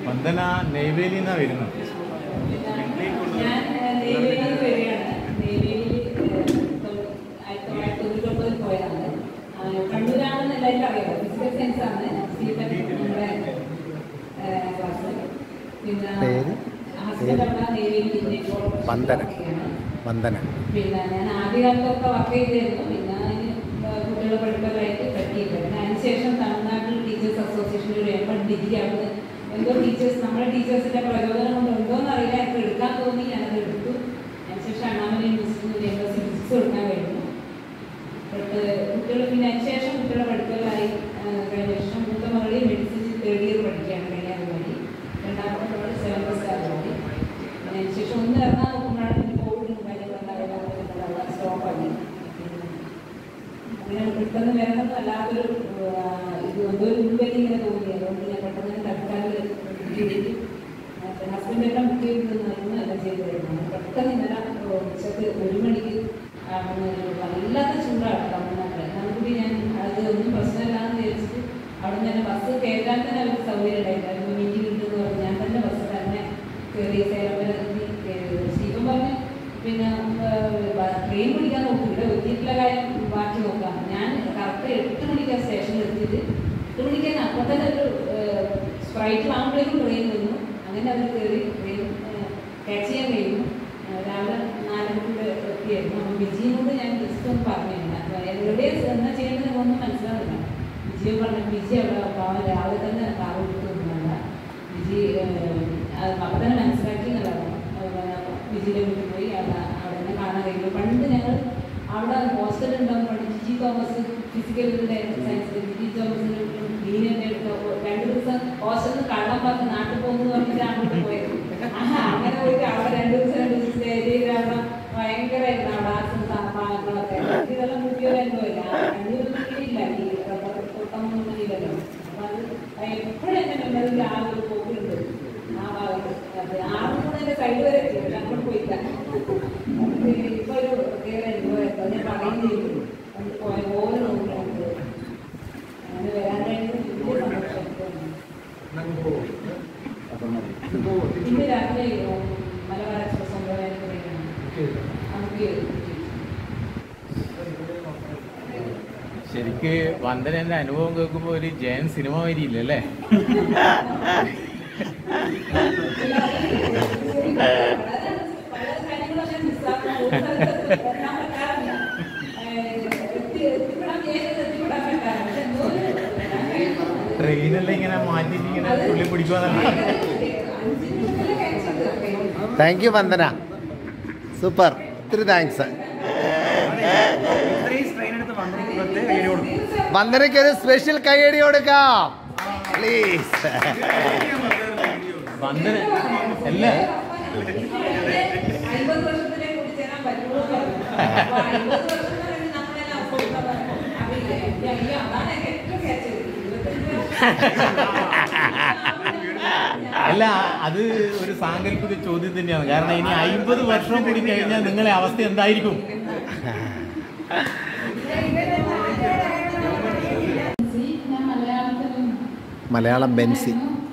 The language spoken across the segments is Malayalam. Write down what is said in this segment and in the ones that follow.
വന്ദന നെയ്വേലിയിൽ നിന്നാണ് വരുന്നത് ഞാൻ നെയ്വേലിയിൽ വരികയാണ് നെയ്വേലിയിൽ ആയിരത്തി തൊള്ളായിരത്തി തൊണ്ണൂറ്റൊമ്പതിൽ പോയതാണ് ആ, കണ്ണൂരാണെന്ന് എല്ലാവർക്കും അറിയാം ഫിസിക്കൽ സയൻസ് ആണ് സീറ്റൻ നമ്മുടെ ക്ലാസ് പിന്നെ പേര്? ഹസ്ബൻഡ് അവിടെ നെയ്വേലിയിൽ ഇപ്പോൾ വന്ദന. work ചെയ്യാണ്. വന്ദന പിന്നെ ഞാൻ ആദ്യകാലത്തൊക്കെ വർക്ക് ചെയ്തിരുന്നു പിന്നെ അതിന് കുട്ടികളെ പഠിപ്പതായിട്ട് പറ്റിയില്ല പിന്നെ അതിനുശേഷം തമിഴ്നാട്ടിൽ ടീച്ചേഴ്സ് അസോസിയേഷനിൽ ഒരു എം എഡ് ഡിഗ്രി അവിടുന്ന് എന്തോ ടീച്ചേഴ്സ് നമ്മുടെ ടീച്ചേഴ്സിന്റെ പ്രചോദനം കൊണ്ട് ഉണ്ടോന്ന് അറിയില്ല എനിക്ക് എടുക്കാൻ തോന്നി ഞാനത് എടുത്തു അതിനുശേഷം Annamalai university M S C physics എടുക്കാൻ കഴിഞ്ഞു ബട്ട് കുട്ടികൾ പിന്നെ അതിനുശേഷം കുട്ടികളെ പഠിക്കലായി ആ, കഴിഞ്ഞ വർഷം മൂത്ത മകളി മെഡിസിൻ തേർഡ് ഇയർ പഠിക്കുകയാണ് കന്യാകുമാരി രണ്ടാമത്തെ മകൾ സെവൻത് സ്റ്റാൻഡേർഡ് പിന്നെ അതിനുശേഷം ഒന്ന് ഇറങ്ങാൻ നോക്കുമ്പോഴാണ് പിന്നെ കോവിഡും കാര്യങ്ങളൊക്കെ സ്റ്റോപ്പ് ആക്കി അങ്ങനെ പെട്ടെന്ന് വരണം വല്ലാത്തൊരു ആ, ഇത് എന്തോ ഒരു ഉൾവലി ഇങ്ങനെ തോന്നി അതുകൊണ്ട് ഞാൻ പെട്ടെന്ന് തൽക്കാലം ചെയ്തിട്ട് ഹസ്ബൻഡ് എല്ലാം ബുക്ക് ചെയ്തിരുന്നു എല്ലാം ചെയ്തിരുന്നു പെട്ടെന്ന് ഇന്നലെ ഉച്ചക്ക് ഒരു മണിക്ക് ആ, ഒന്ന് വല്ലാത്ത ചൂടാണ് തമിഴ്നാട്ടിൽ നമുക്ക് ഞാൻ അത് ഒന്നും പ്രശ്നമില്ലാന്ന് വിചാരിച്ചിട്ട് അവിടെ നിന്ന് തന്നെ ബസ് കയറ്റാൻ തന്നെ അവർക്ക് സൗകര്യം ഉണ്ടായിട്ടായിരുന്നു മീറ്റിംഗ് കിട്ടുമെന്ന് പറഞ്ഞ് ഞാൻ തന്നെ ബസ് തന്നെ കയറി സേലം വരെ എത്തി കയറി ശിവൻ പറഞ്ഞു പിന്നെ ട്രെയിൻ പിടിക്കാൻ നോക്കും ഇവിടെ എത്തിയിട്ടുള്ള കാര്യം ബാക്കി നോക്കാം ഞാൻ കറക്റ്റ് എട്ട് മണിക്കാണ് സ്റ്റേഷനിൽ എത്തിയിട്ട് എട്ട് മണിക്ക് തന്നെ അപ്പോൾ തന്നെ ഒരു സ്പ്രൈറ്റിലാകുമ്പോഴേക്കും ട്രെയിൻ വന്നു അങ്ങനെ അവർ കയറി ട്രെയിൻ ക്യാച്ച് ചെയ്യാൻ കഴിഞ്ഞു ആ, രാവിലെ നാല് മണിക്ക് എത്തിയായിരുന്നു അപ്പോൾ വിജയിനോട് ഞാൻ ജസ്റ്റ് ഒന്ന് പറഞ്ഞിരുന്നു അപ്പോൾ എവിടെ എന്നാ ചെയ്യേണ്ടത് ഒന്നും മനസ്സിലാവില്ല വിജയൻ പറഞ്ഞു വിജയ് അവിടെ പാവം രാവിലെ തന്നെ കാറ് കൊടുക്കുന്നുണ്ടല്ല വിജയ് അപ്പം തന്നെ മനസ്സിലാക്കി എന്നുള്ളതാണ് വിജയുടെ വീട്ടിൽ പോയി അവിടെ അവിടെ തന്നെ കാണാൻ കഴിയുള്ളൂ പണ്ട് ഞങ്ങൾ അവിടെ ഹോസ്റ്റൽ ഉണ്ടാകും പണ്ട് ജിജി തോമസ് ഫിസിക്കലിൻ്റെ സയൻസ് ജിജി തോമസിന് ഡീനെ രണ്ട് ദിവസം ഹോസ്റ്റലിൽ നിന്ന് കള്ളം പറഞ്ഞ് നാട്ടിൽ പോകുന്നു പറഞ്ഞിട്ട് അങ്ങോട്ട് പോയത് ആഹാ, അങ്ങനെ പോയിട്ട് അവിടെ രണ്ട് ദിവസം രണ്ട് ദിവസം സ്റ്റേ ചെയ്ത് അവിടെ ഭയങ്കരമായിരുന്നു അവിടെ ആ സംഭവങ്ങളൊക്കെ ഇതെല്ലാം പുതിയൊരു അനുഭവമില്ല കണ്ണൂരൊന്നും ഇല്ല ഈ റബ്ബർ തോട്ടം ഒന്നും ഇല്ലല്ലോ അപ്പൊ അത് എപ്പോഴും എന്റെ മെമ്മറിയിൽ ആ ഒരു പോക്കുണ്ട് ആ ഭാഗത്ത് അത് ആറുമൂന്ന് എന്റെ സൈഡ് വരെ എത്തി പക്ഷെ അങ്ങോട്ട് പോയില്ല അത് ഇപ്പൊ ഒരു പ്രത്യേക അനുഭവമായിരുന്നു ഞാൻ പറയുകയും ചെയ്തു നമുക്ക് പോയ പോലെ നോക്കിയാണ് അങ്ങനെ വരാൻ കഴിഞ്ഞത് വലിയ സന്തോഷം ഇന്ന് രാത്രി മലബാർ എക്സ്പ്രസ് കൊണ്ടുപോകാൻ നമുക്ക് ശരിക്ക് വന്ദനന്റെ അനുഭവം കേൾക്കുമ്പോൾ ഒരു ജയൻ സിനിമ വരിയില്ല അല്ലേ ട്രെയിനെല്ലാം ഇങ്ങനെ മാറ്റിയിട്ട് ഇങ്ങനെ പുള്ളി പിടിക്കുവാന്നല്ല താങ്ക് യു വന്ദന സൂപ്പർ ഒത്തിരി താങ്ക്സ് ഇത്രയും സ്ട്രെയിൻ എടുത്ത് വന്നിരിക്കുന്നത് പ്രത്യേക വീഡിയോ കൊടുക്കും വന്ദനയ്ക്ക് ഒരു സ്പെഷ്യൽ കൈയടി കൊടുക്കാം പ്ലീസ് വന്ദന അല്ല അമ്പത് വർഷത്തിലേക്ക് കൂടി ചേരാൻ പറ്റുമോ എന്ന് പറഞ്ഞു. അപ്പൊ അമ്പത് വർഷം എന്ന് പറയുന്നത് നമ്മളെല്ലാം അപ്പുറത്താണ്. അപ്പൊ ഇത് എന്റെ അയ്യോ, അതാണ് എനിക്ക് ഏറ്റവും catch ചെയ്തത്. ഇരുപത്തഞ്ച് വർഷം. അല്ല അത് ഒരു സാങ്കല്പിക ചോദ്യം തന്നെയാണ് കാരണം ഇനി അമ്പത് വർഷം കൂടി കഴിഞ്ഞാൽ നിങ്ങളെ അവസ്ഥ എന്തായിരിക്കും ഞാൻ മലയാളത്തിലും മലയാളം ബെൻസി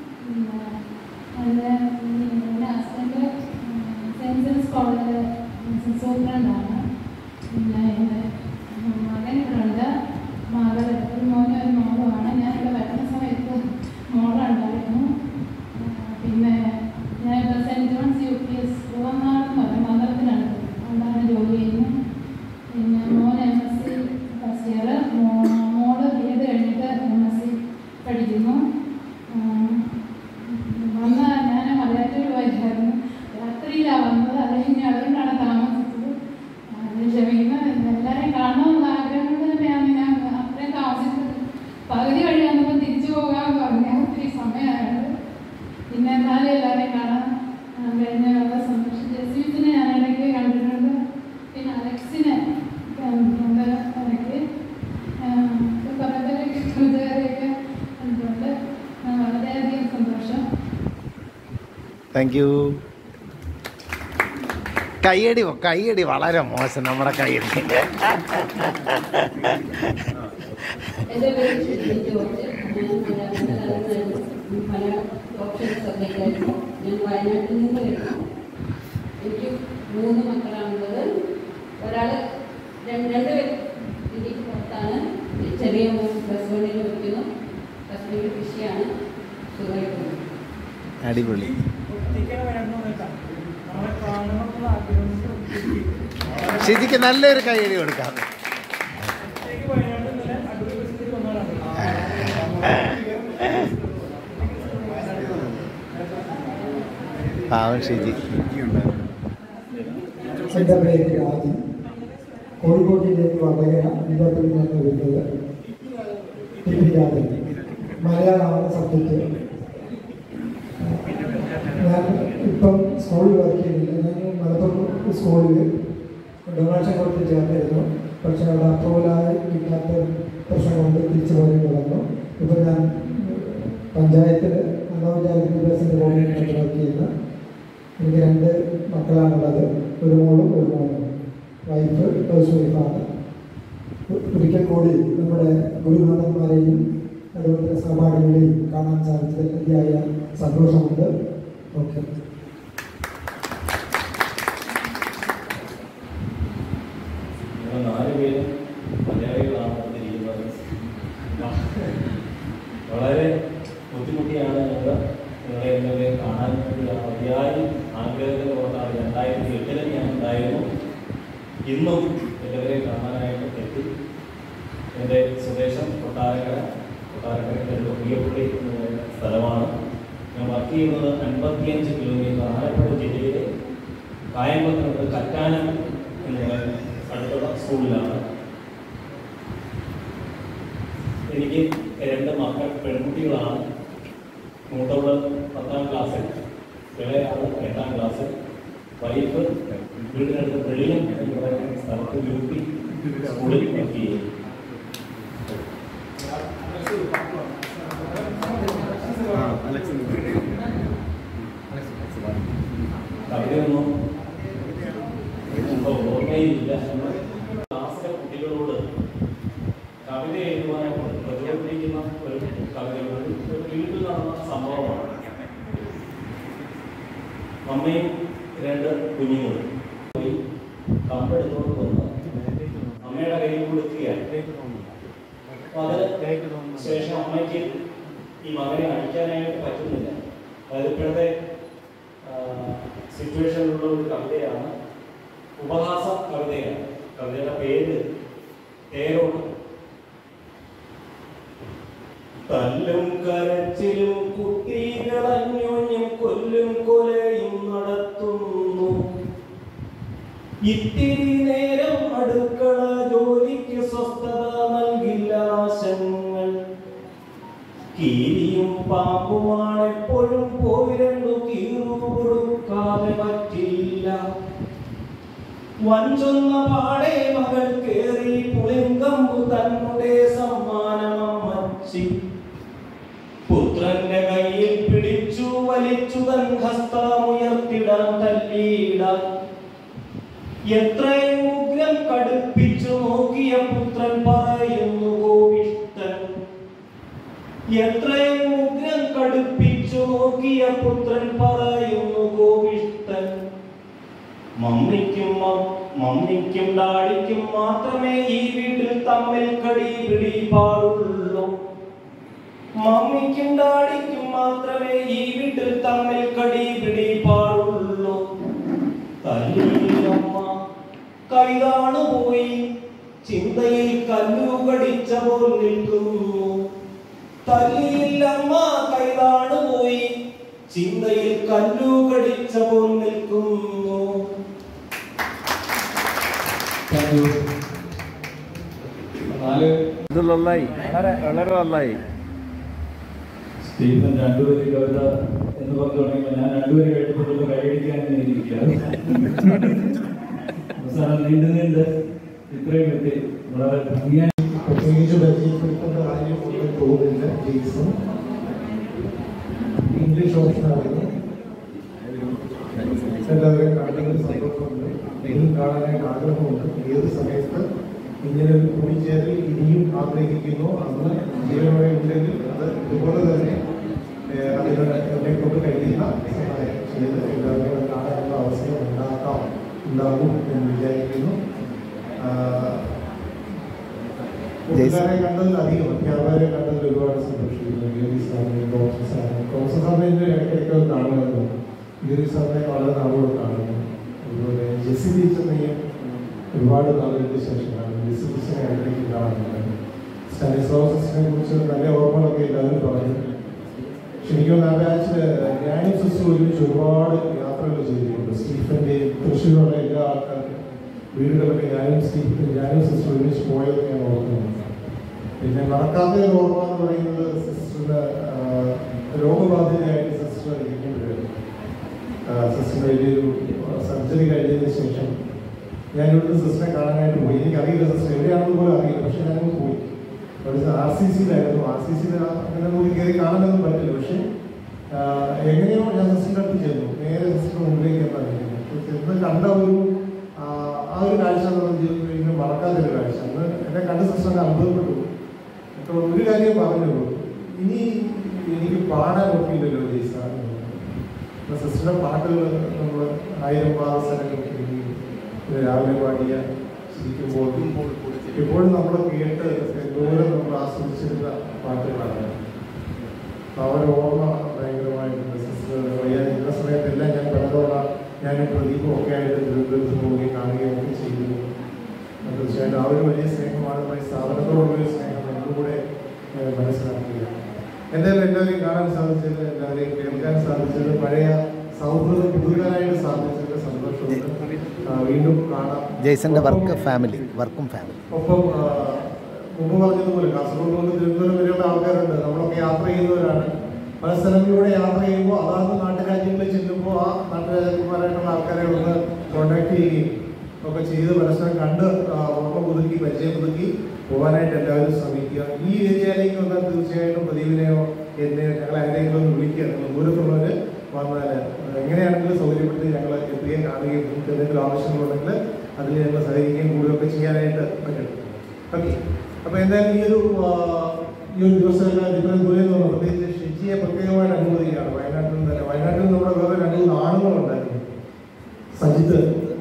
എൻ്റെ ഹസ്ബൻഡ് സെൻറ്റ് ജോൺസ് കോളേജ് സൂപ്രണ്ടാണ് പിന്നെ എൻ്റെ മകൻ ഇവിടെ ഉണ്ട് മകൾ ഒരു മോനും ഒരു മോളുമാണ് ഞാൻ ഇവിടെ വരുന്ന സമയത്ത് മോളുണ്ടായിരുന്നു പിന്നെ ഞാൻ ഇവിടെ saint John's U P S കുളനാടെന്ന് പറയും മന്ദിരത്തിലാണ് അവിടെയാണ് ജോലി ചെയ്യുന്നത് പിന്നെ മോൻ M S C first year മോള് ബി എഡ് കഴിഞ്ഞിട്ട് എം എസ് സി പഠിക്കുന്നു ഉം, വന്ന ഞാൻ മലയാറ്റൂർ പോയിരുന്നു രാത്രിയിലാണ് വന്നത് അത് കഴിഞ്ഞ് അതുകൊണ്ടാണ് താമസിച്ചത് അത് ക്ഷമിക്കുന്ന എല്ലാവരെയും കാണണമെന്നുള്ള ആഗ്രഹം കൊണ്ട് തന്നെയാണ് ഞാൻ അത്രയും താമസിച്ചത് പകുതി വഴി വന്നപ്പോൾ തിരിച്ചു പോകാമെന്ന് പറഞ്ഞു ഒത്തിരി സമയമായത് പിന്നെ എന്നാലും എല്ലാവരെയും കാണാൻ ആ, കഴിഞ്ഞ വളരെ സന്തോഷം ജസ്മീസിനെ ഞാൻ ഇടയ്ക്ക് കണ്ടിട്ടുണ്ട് പിന്നെ അലക്സിനെ കണ്ടിട്ടുണ്ട് ഇടയ്ക്ക് ആ, കുറേ പേരൊക്കെ കൂട്ടുകാരെയൊക്കെ കണ്ടിട്ടുണ്ട് ആ, വളരെയധികം സന്തോഷം താങ്ക് യു കയ്യടി കയ്യടി വളരെ മോശം നമ്മുടെ കയ്യടി എൻ്റെ പേര് ഷിജി ജോർജ് ഞാൻ Malayalam Malayalam talk social subject ആയിരുന്നു ഞാൻ വയനാട്ടിൽ നിന്ന് വരുന്നു എനിക്ക് മൂന്ന് മക്കളാണുള്ളത് ഒരാൾ രണ്ട് പേര് ഇന്ത്യക്ക് പുറത്താണ് ചെറിയ മോൻ പ്ലസ് വണ്ണിൽ പഠിക്കുന്നു ഹസ്ബൻഡ് കൃഷിയാണ് സുഖമായിട്ടുണ്ട് അടിപൊളി ഷിജിക്ക് നല്ലൊരു കൈയടി കൊടുക്കാം പാവം ഷിജി എൻ്റെ പേര് രാജി കോഴിക്കോട് ജില്ലയിൽ വടകര അമ്പലത്തിൽ നിന്ന് വരുന്നത് ടി പി രാജൻ മലയാളമാണ് സബ്ജക്റ്റ് ഞാൻ ഇപ്പം സ്കൂളിൽ വർക്ക് ചെയ്യുന്നില്ല ഞാൻ മലപ്പുറം സ്കൂളിൽ ഡൊണേഷൻ കൊടുത്ത് ചേർന്നിരുന്നു പക്ഷേ അവിടെ അപ്രൂവലായി ഇല്ലാത്ത പ്രശ്നം കൊണ്ട് തിരിച്ചു പോയി വന്നു ഇപ്പം ഞാൻ പഞ്ചായത്തിൽ അനൗപചാരിക വിദ്യാഭ്യാസത്തിൻ്റെ കോർഡിനേറ്റർ വർക്ക് ചെയ്യുന്ന എനിക്ക് രണ്ട് മക്കളാണുള്ളത് ഒരു മോളും ഒരു മോനും വൈഫ് ഹൗസ് വൈഫാണ് ഒരിക്കൽ കൂടി നമ്മുടെ ഗുരുനാഥന്മാരെയും അതുപോലെ തന്നെ സഹപാഠികളെയും കാണാൻ സാധിച്ചതിൽ അതിയായ സന്തോഷമുണ്ട് ഓക്കെ നിങ്ങൾ നാല് പേരും മലയാളികളാണ് വന്നിരിക്കുന്നത് വളരെ ബുദ്ധിമുട്ടിയാണ് ഞങ്ങൾ നിങ്ങളെ എല്ലാവരെയും കാണാൻ വേണ്ടി അതിയായി ആഗ്രഹത്തിന് പുറത്താണ് രണ്ടായിരത്തി എട്ടില് ഞാൻ ഉണ്ടായിരുന്നു ഇന്നും എല്ലാവരെയും കാണാനായിട്ട് എത്തി എൻ്റെ സ്വദേശം കൊട്ടാരക്കര കൊട്ടാരക്കരയ്ക്ക് എൻ്റെ പ്രിയപ്പള്ളി എന്ന് പറയുന്ന സ്ഥലമാണ് ഞാൻ വർക്ക് ചെയ്യുന്നത് അൻപത്തിയഞ്ച് കിലോമീറ്റർ ആലപ്പുഴ ജില്ലയിലെ കായംകുളത്തിനടുത്ത് കറ്റാനം എന്ന് പറയുന്ന അടുത്തുള്ള സ്കൂളിലാണ് എനിക്ക് രണ്ട് മക്കൾ പെൺകുട്ടികളാണ് മൂത്തവള് പത്താം ക്ലാസ്സിൽ ഇളയാള് എട്ടാം ക്ലാസ്സിൽ വൈഫ് വീടിനടുത്ത് വെളിയം എന്ന് പറയുന്ന സ്ഥലത്ത് യു പി സ്കൂളിൽ വർക്ക് ചെയ്യും കവിതയൊന്നും ഇപ്പൊ ഓർമ്മയില്ല ക്ലാസ്സിലെ കുട്ടികളോട് കവിത എഴുതുവാനായിട്ട് പ്രചോദിപ്പിക്കുന്ന ഒരു കവിതകൾ ഒരു വീട്ടിൽ നടന്ന സംഭവമാണ് അമ്മയും രണ്ട് കുഞ്ഞുങ്ങളും പോയി കമ്പെടുത്തോണ്ട് വന്ന് അമ്മയുടെ കയ്യിൽ കൊടുക്കുകയാണ് അപ്പൊ അതിന് ശേഷം അമ്മയ്ക്ക് ഈ മകനെ അടിക്കാനായിട്ട് പറ്റുന്നില്ല അതായത് ഇപ്പോഴത്തെ സിറ്റുവേഷനിലുള്ള ഒരു കവിതയാണ് ഉപഹാസ കവിതയാണ് കവിതയുടെ പേര് തേരോട്ട് തല്ലും കരച്ചിലും കുട്ടികൾ അന്യോന്യം കൊല്ലും കൊലയും നടത്തുന്നു ഇത്തിരി നേരം അടുക്കള ജോലിക്ക് സ്വസ്ഥത നൽകില്ല ആശങ്ങൾ കീരിയും പാമ്പുമാണ് എപ്പോഴും പോയി രണ്ടു കീറു കൊടുക്കാതെ പറ്റില്ല വഞ്ചൊന്ന പാടെ മകൾ കേറി പുളിങ്കമ്പു തന്നെ സമ്മാനമമ്മച്ചി പുത്രന്റെ കയ്യിൽ പിടിച്ചു വലിച്ചു തൻ ഹസ്തമുയർത്തിടാൻ തല്ലിയിടാൻ എത്രയും ഉഗ്രം കടുപ്പിച്ചു നോക്കിയ പുത്രൻ പറയുന്നു കോവിഷ്ടൻ എത്രയും ഉഗ്രം കടുപ്പിച്ചു നോക്കിയ പുത്രൻ പറയുന്നു കോവിഷ്ടൻ മമ്മിക്കും മ- മമ്മിക്കും ഡാഡിക്കും മാത്രമേ ഈ വീട്ടിൽ തമ്മിൽ കടി പിടി പാടുള്ളൂ മമ്മിക്കും ഡാഡിക്കും മാത്രമേ ഈ വീട്ടിൽ തമ്മിൽ കടി പിടി പാടുള്ളൂ തല്ലിയില്ലമ്മ കൈതാണു പോയി ചിന്തയിൽ കല്ലു കടിച്ച പോൽ നിൽക്കുന്നു തല്ലിയില്ലമ്മ കൈതാണു പോയി ചിന്തയിൽ കല്ലു കടിച്ച പോൽ നിൽക്കുന്നു നാല് ഇത് നന്നായി വളരെ വളരെ നന്നായി സ്റ്റീഫൻ രണ്ടുപേര് കവിത എന്ന് പറഞ്ഞു തുടങ്ങിയപ്പോൾ ഞാൻ രണ്ടുപേര് കഴിഞ്ഞപ്പോൾ കൈയടിക്കാൻ ഇരിക്കുകയാണ് അവസാനം നീണ്ടു നീണ്ട് ഇത്രയും എത്തി വളരെ ഭംഗിയായി പ്രത്യേകിച്ച് പരിചയപ്പെടുത്തേണ്ട കാര്യമൊന്നും തോന്നില്ല ജെയ്സൺ ഇംഗ്ലീഷ് ഓപ്ഷനായിരുന്നു എല്ലാവരെയും കാണുന്നതിൽ സന്തോഷമുണ്ട് ഇനിയും കാണാനായിട്ട് ആഗ്രഹമുണ്ട് ഏത് സമയത്ത് ഇങ്ങനെ ഒരു കൂടിച്ചേരൽ ഇനിയും ആഗ്രഹിക്കുന്നു അന്ന് ജീവനോടെ ഉണ്ടെങ്കിൽ അത് ഇതുപോലെ തന്നെ ഏഹ്, അതിന് എന്നെ കൊണ്ട് ആകും എന്ന് വിചാരിക്കുന്നു ആഹ് ജയ്സൺ. കൂട്ടുകാരെ കണ്ടതിൽ അധികം അധ്യാപകരെ കണ്ടതിൽ ഒരുപാട് സന്തോഷിക്കുന്നു ഗിരി സാറിനെ ഡോക്ടർ സാറിനെ ഡോക്ടർ സാറിനെ ഇടയ്ക്കിടയ്ക്ക് കാണുമായിരുന്നു ഗിരി സാറിനെ വളരെ നാളോട് കാണുന്നു അതുപോലെ ജെസ്സി ടീച്ചറിനെയും ഒരുപാട് നാളുകൾക്ക് ശേഷം കാണുന്നു ജെസ്സി ടീച്ചറെ ഇടയ്ക്ക് കാണുന്നുണ്ട് സ്റ്റാനിസ്ലോസിനെ കുറിച്ച് നല്ല ഓർമ്മകളൊക്കെ എല്ലാവരും പറഞ്ഞു ശരിക്കും ആ ബാച്ചില് ഞാനും സിസ്റ്റർ ഒരുമിച്ച് ഒരുപാട് യാത്രകൾ ചെയ്തിട്ടുണ്ട് സ്റ്റീഫൻ്റെയും തൃശ്ശൂരുള്ള എല്ലാ ആൾക്കാർക്കും വീടുകളൊക്കെ ഞാനും സ്റ്റീഫൻ ഞാനും സിസ്റ്റർ ഒരുമിച്ച് പോയതൊക്കെ ഞാൻ ഓർക്കുന്നുണ്ട് പിന്നെ മറക്കാത്ത ഒരു ഓർമ്മ എന്ന് പറയുന്നത് സിസ്റ്ററിന് രോഗബാധിതയായിട്ട് സിസ്റ്റർ ഇരിക്കുമ്പോഴായിരുന്നു സിസ്റ്ററിന് വലിയൊരു സർജറി കഴിഞ്ഞതിന് ശേഷം ഞാൻ ഇവിടുത്തെ സിസ്റ്ററെ കാണാനായിട്ട് പോയി എനിക്കറിയില്ല സിസ്റ്റർ എവിടെയാണെന്ന് പോലും അറിയില്ല പക്ഷെ ഞാനങ്ങ് പോയി അവിടുത്തെ ആർ സി സിയിലായിരുന്നു ആർ സി സിയിൽ അങ്ങനെ പോയി കയറി കാണാനൊന്നും പറ്റില്ല പക്ഷെ ആഹ് എങ്ങനെയോ ഞാൻ സിസ്റ്ററിൻ്റെ അടുത്ത് ചെന്നു നേരെ സിസ്റ്ററിന്റെ മുമ്പിലേക്ക് എന്നാണ് ചെന്ന് കണ്ട ഒരു ആഹ് ആ ഒരു കാഴ്ച എന്ന് പറഞ്ഞാൽ ജീവിതത്തിൽ ഇങ്ങനെ മറക്കാത്തൊരു കാഴ്ച അന്ന് എന്നെ കണ്ട സിസ്റ്ററിനെ അത്ഭുതപ്പെട്ടു അപ്പോൾ ഒരു കാര്യം പറഞ്ഞുള്ളൂ ഇനി എനിക്ക് പാടാൻ ഒക്കില്ലല്ലോ ജയ്സ സിസ്റ്ററിന്റെ പാട്ടുകൾ നമ്മൾ ആയിരം പാദസരങ്ങൾ രാവിലെ പാടിയ ശരിക്കുമ്പോൾ ഇപ്പോഴും നമ്മൾ കേട്ട് എന്തോരം നമ്മൾ ആസ്വദിച്ചിരുന്ന പാട്ടുകളാണ് അപ്പോൾ ആ ഒരു ഓർമ്മ ഭയങ്കരമായിട്ടുണ്ട് സിസ്റ്റർ വയ്യാതിരുന്ന സമയത്തെല്ലാം ഞാൻ പലതവണ ഞാൻ പ്രദീപം ഒക്കെ ആയിട്ട് തിരുവനന്തപുരത്ത് പോവുകയും കാണുകയും ഒക്കെ ചെയ്തിരുന്നു അപ്പോൾ തീർച്ചയായിട്ടും ആ ഒരു വലിയ സ്നേഹമാണ് ഈ സ്ഥാപനത്തോടുള്ള ഒരു സ്നേഹം നമ്മളുകൂടെ ഏഹ്, മനസ്സിലാക്കുക എന്തായാലും എല്ലാവരെയും കാണാൻ സാധിച്ചത് എല്ലാവരെയും കേൾക്കാൻ സാധിച്ചത് പഴയ സൗഹൃദം പുതുക്കാനായിട്ട് സാധിച്ചത് സന്തോഷമുണ്ട് ആ, വീണ്ടും കാണാം ജെയ്സന്റെ വർക്ക് ഒപ്പം- ഫാമിലി വർക്കും ഫാമിലി ഒപ്പം ആ, മുമ്പ് പറഞ്ഞതുപോലെ കാസർഗോഡ് മുതൽ തിരുവനന്തപുരം വരെയുള്ള ആൾക്കാരുണ്ട് നമ്മളൊക്കെ യാത്ര ചെയ്യുന്നവരാണ് പല സ്ഥലങ്ങളിലൂടെ യാത്ര ചെയ്യുമ്പോൾ അതാത് നാട്ടുരാജ്യങ്ങളിൽ ചെല്ലുമ്പോൾ ആ നാട്ടുരാജ്യന്മാരായിട്ടുള്ള ആൾക്കാരെ ഒന്ന് കോണ്ടാക്ട് ചെയ്യുകയും ഒക്കെ ചെയ്ത് പരസ്പരം കണ്ട് ആ, ഓർമ്മ പുതുക്കി പരിചയം പുതുക്കി പോകാനായിട്ട് എല്ലാവരും ശ്രമിക്കുക ഈ ഏരിയയിലേക്ക് വന്നാൽ തീർച്ചയായിട്ടും പ്രദീപിനെയോ എന്നെയോ ഞങ്ങൾ ആരെങ്കിലും ഒന്ന് വിളിക്കുക നിങ്ങൾ ദൂരത്തുള്ളവർ വന്നാൽ എങ്ങനെയാണെങ്കിലും സൗകര്യപ്പെട്ട് ഞങ്ങൾ എത്തുകയും കാണുകയും നിങ്ങൾക്ക് എന്തെങ്കിലും ആവശ്യങ്ങളുണ്ടെങ്കിൽ അതിൽ ഞങ്ങൾ സഹകരിക്കുകയും കൂടുകയൊക്കെ ചെയ്യാനായിട്ട് പറ്റും ഓക്കെ അപ്പോൾ എന്തായാലും ഈ ഒരു ആ, ഈ ഒരു ദിവസമെല്ലാം തിരുവനന്തപുരം എന്ന് പറഞ്ഞാൽ പ്രത്യേകിച്ച് ഷിജിയെ പ്രത്യേകമായിട്ട് അനുമതിയാണ് വയനാട്ടിൽ നിന്ന് തന്നെ വയനാട്ടിൽ നിന്ന് നമ്മുടെ വേറെ രണ്ട് മൂന്ന് ആണുങ്ങളുണ്ടായിരുന്നു സജിത്ത്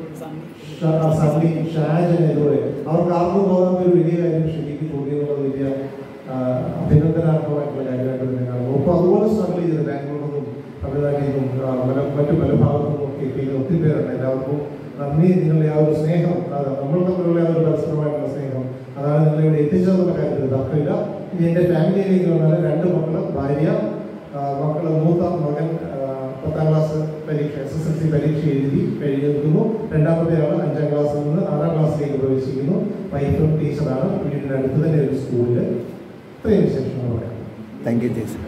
ഷാ- ആ സണ്ണി ഷാജൻ ഇതുപോലെ അവർക്ക് ആർക്കും തോന്നാത്ത ഒരു വലിയ കാര്യം ഷിജിക്ക് തോന്നിയെന്നുള്ളത് വലിയ ആ, അഭിനന്ദനാർഹമായിട്ടുള്ള കാര്യമായിട്ട് തന്നെ കാണുന്നു ഒപ്പം അതുപോലെ സ്ട്രഗിൾ ചെയ്ത് ബാംഗ്ലൂരിൽ നിന്നും തമിഴ്നാട്ടിൽ നിന്നും ആ, പല മറ്റു പല ഭാഗത്തു നിന്നും ഒക്കെ എത്തിയ ഒത്തിരി പേരുണ്ട് എല്ലാവർക്കും നന്ദി നിങ്ങളുടെ ആ ഒരു സ്നേഹം അത് നമ്മൾ തമ്മിലുള്ള ആ ഒരു പരസ്പരമായിട്ടുള്ള സ്നേഹം അതാണ് നിങ്ങളെ ഇവിടെ എത്തിച്ചതെന്നുള്ള കാര്യത്തിൽ തർക്കമില്ല ഇനി എൻ്റെ ഫാമിലിയിലേക്ക് വന്നാൽ രണ്ട് മക്കള് ഭാര്യ ആ, മക്കള് മൂത്ത മകൻ ആ, പത്താം ക്ലാസ് പരീക്ഷ എസ് എസ് എൽ സി പരീക്ഷ എഴുതി കഴിഞ്ഞ് നിൽക്കുന്നു രണ്ടാമത്തെ ആൾ അഞ്ചാം ക്ലാസ്സിൽ നിന്ന് ആറാം ക്ലാസ്സിലേക്ക് പ്രവേശിക്കുന്നു വൈഫും ടീച്ചറാണ് വീടിൻ്റെ അടുത്ത് തന്നെ ഒരു സ്കൂളിൽ ഇത്രയും വിശേഷങ്ങൾ പറയാം താങ്ക് യു ജെയ്സൺ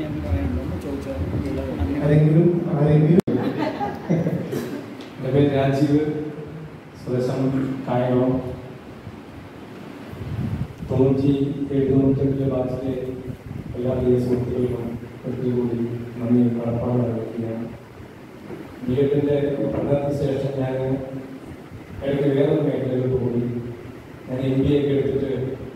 ആരെങ്കിലും ആരെങ്കിലും എൻ്റെ പേര് രാജീവ് സ്വദേശം കായകുളം തൊണ്ണൂറ്റി ഏഴ് തൊണ്ണൂറ്റെട്ടിലെ ബാച്ചിലെ എല്ലാ പ്രിയ സുഹൃത്തുക്കൾക്കും ഒരിക്കൽ കൂടി നന്ദി കടപ്പാട് അറിയിക്കുകയാണ് ബി എഡിൻ്റെ പഠനത്തിന് ശേഷം ഞാൻ ഇടയ്ക്ക് വേറൊരു മേഖലയിലേക്ക് പോയി ഞാൻ എം ബി ഒക്കെ എടുത്തിട്ട്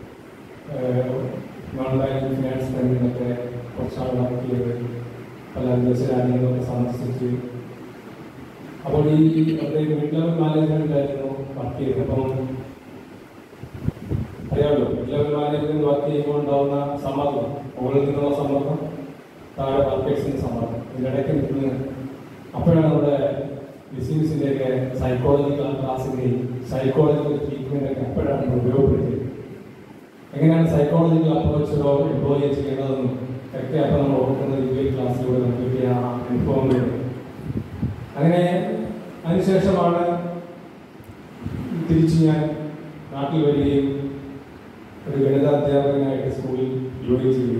നോൺ ബാങ്കിങ് ഫിനാൻസ് ബാങ്കിങ്ങിലൊക്കെ കുറച്ചാൾ വർക്ക് ചെയ്ത് പല വിദേശ രാജ്യങ്ങളൊക്കെ സന്ദർശിച്ച് അപ്പോൾ ഈ അവിടെ മിഡ് ലെവൽ മാനേജ്മെന്റിലായിരുന്നു വർക്ക് ചെയ്തത് അപ്പം അറിയാമല്ലോ മിഡ് ലെവൽ മാനേജ്മെന്റ് വർക്ക് ചെയ്യുമ്പോൾ ഉണ്ടാവുന്ന സമ്മർദ്ദം മുകളിൽ നിന്നുള്ള സമ്മർദ്ദം താഴെ വർക്കേഴ്സിന്റെ സമ്മർദ്ദം ഇതിനിടയ്ക്ക് നിൽക്കുന്നത് അപ്പോഴാണ് നമ്മുടെ ബിസിനസിന്റെ ഒക്കെ സൈക്കോളജിക്കൽ ക്ലാസ്സിന്റെയും സൈക്കോളജിക്കൽ ട്രീറ്റ്മെന്റ് ഒക്കെ അപ്പോഴാണ് നമ്മൾ ഉപയോഗപ്പെടുത്തിയത് എങ്ങനെയാണ് സൈക്കോളജിക്കൽ അപ്രോച്ചുകളോ എംപ്ലോയി ചെയ്യേണ്ടതെന്നും ഒക്കെ അപ്പോൾ നമ്മൾ ഓർക്കുന്നത് ഈ ക്ലാസ്സിലൂടെ നമുക്ക് കിട്ടിയ ആ അനുഭവങ്ങളുണ്ട് അങ്ങനെ അതിനുശേഷമാണ് തിരിച്ച് ഞാൻ നാട്ടിൽ വരികയും ഒരു ഗണിത അധ്യാപകനായിട്ട് സ്കൂളിൽ ജോലി ചെയ്തു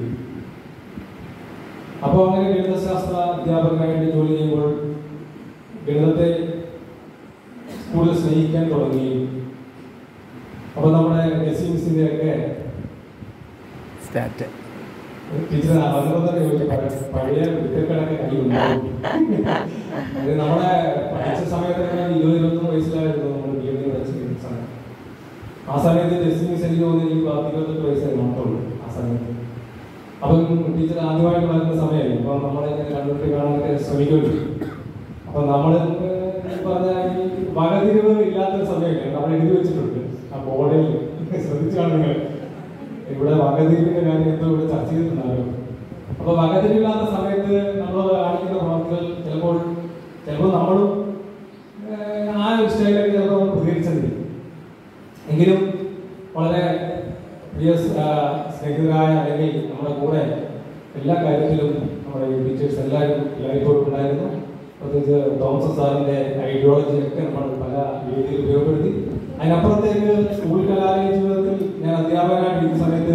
അപ്പോൾ അങ്ങനെ ഗണിതശാസ്ത്ര അധ്യാപകനായിട്ട് ജോലി ചെയ്യുമ്പോൾ ഗണിതത്തെ കൂടുതൽ സ്നേഹിക്കാൻ തുടങ്ങി അപ്പോൾ നമ്മുടെ എസ് മിസിൻ്റെ ഒക്കെ സ്റ്റാറ്റ് ടീച്ചർ അതുപോലെ തന്നെ ചോദിച്ചു പഴയ- പഴയ വിദ്യകളൊക്കെ കയ്യിലുണ്ടാവും അത് നമ്മുടെ പഠിച്ച സമയത്തൊക്കെ ഇരുപത് ഇരുപത്തൊന്ന് വയസ്സിലായിരുന്നു നമ്മൾ ബി എഡ് പഠിച്ച സമയം ആ സമയത്ത് ടെസ്റ്റിംഗ് എനിക്ക് തോന്നി എനിക്ക് പത്ത് ഇരുപത്തെട്ട് വയസ്സായി മാത്രമുള്ളൂ ആ സമയത്ത് അപ്പം ടീച്ചർ ആദ്യമായിട്ട് വരുന്ന സമയമായി അപ്പം നമ്മളെ ഇങ്ങനെ കണ്ടിട്ട് കാണാനൊക്കെ ശ്രമിക്കുമല്ലോ അപ്പം നമ്മൾ പറഞ്ഞ ഈ വകതിരിവ് ഇല്ലാത്തൊരു സമയമൊക്കെ നമ്മൾ എഴുതി വെച്ചിട്ടുണ്ട് ആ ബോർഡിൽ ശ്രദ്ധിച്ചു കാണുന്നത് ഇവിടെ വകതിരിവിന്റെ കാര്യം എന്തോ ഇവിടെ ചർച്ച ചെയ്തിട്ടുണ്ടായിരുന്നു അപ്പൊ വകതിരിവില്ലാത്ത സമയത്ത് നമ്മൾ കാണിക്കുന്ന പ്രവർത്തികൾ ചിലപ്പോൾ ചിലപ്പോൾ നമ്മളും ഏഹ്, ആ ഒരു സ്റ്റൈലൊക്കെ ചിലപ്പോൾ നമ്മൾ പ്രതികരിച്ചെന്നില്ല എങ്കിലും വളരെ പ്രിയ ആ, സ്നേഹിതരായ അല്ലെങ്കിൽ നമ്മുടെ കൂടെ എല്ലാ കാര്യത്തിലും നമ്മുടെ ഈ ടീച്ചേഴ്സ് എല്ലാവരും എല്ലായ്പ്പോഴും ഉണ്ടായിരുന്നു പ്രത്യേകിച്ച് തോമസ് സാറിന്റെ ഐഡിയോളജി ഒക്കെ നമ്മൾ പല രീതിയിൽ ഉപയോഗപ്പെടുത്തി അതിനപ്പുറത്തേക്ക് സ്കൂൾ കലാലയ ജീവിതത്തിൽ ഞാൻ അധ്യാപകനായിട്ടിരിക്കുന്ന സമയത്ത്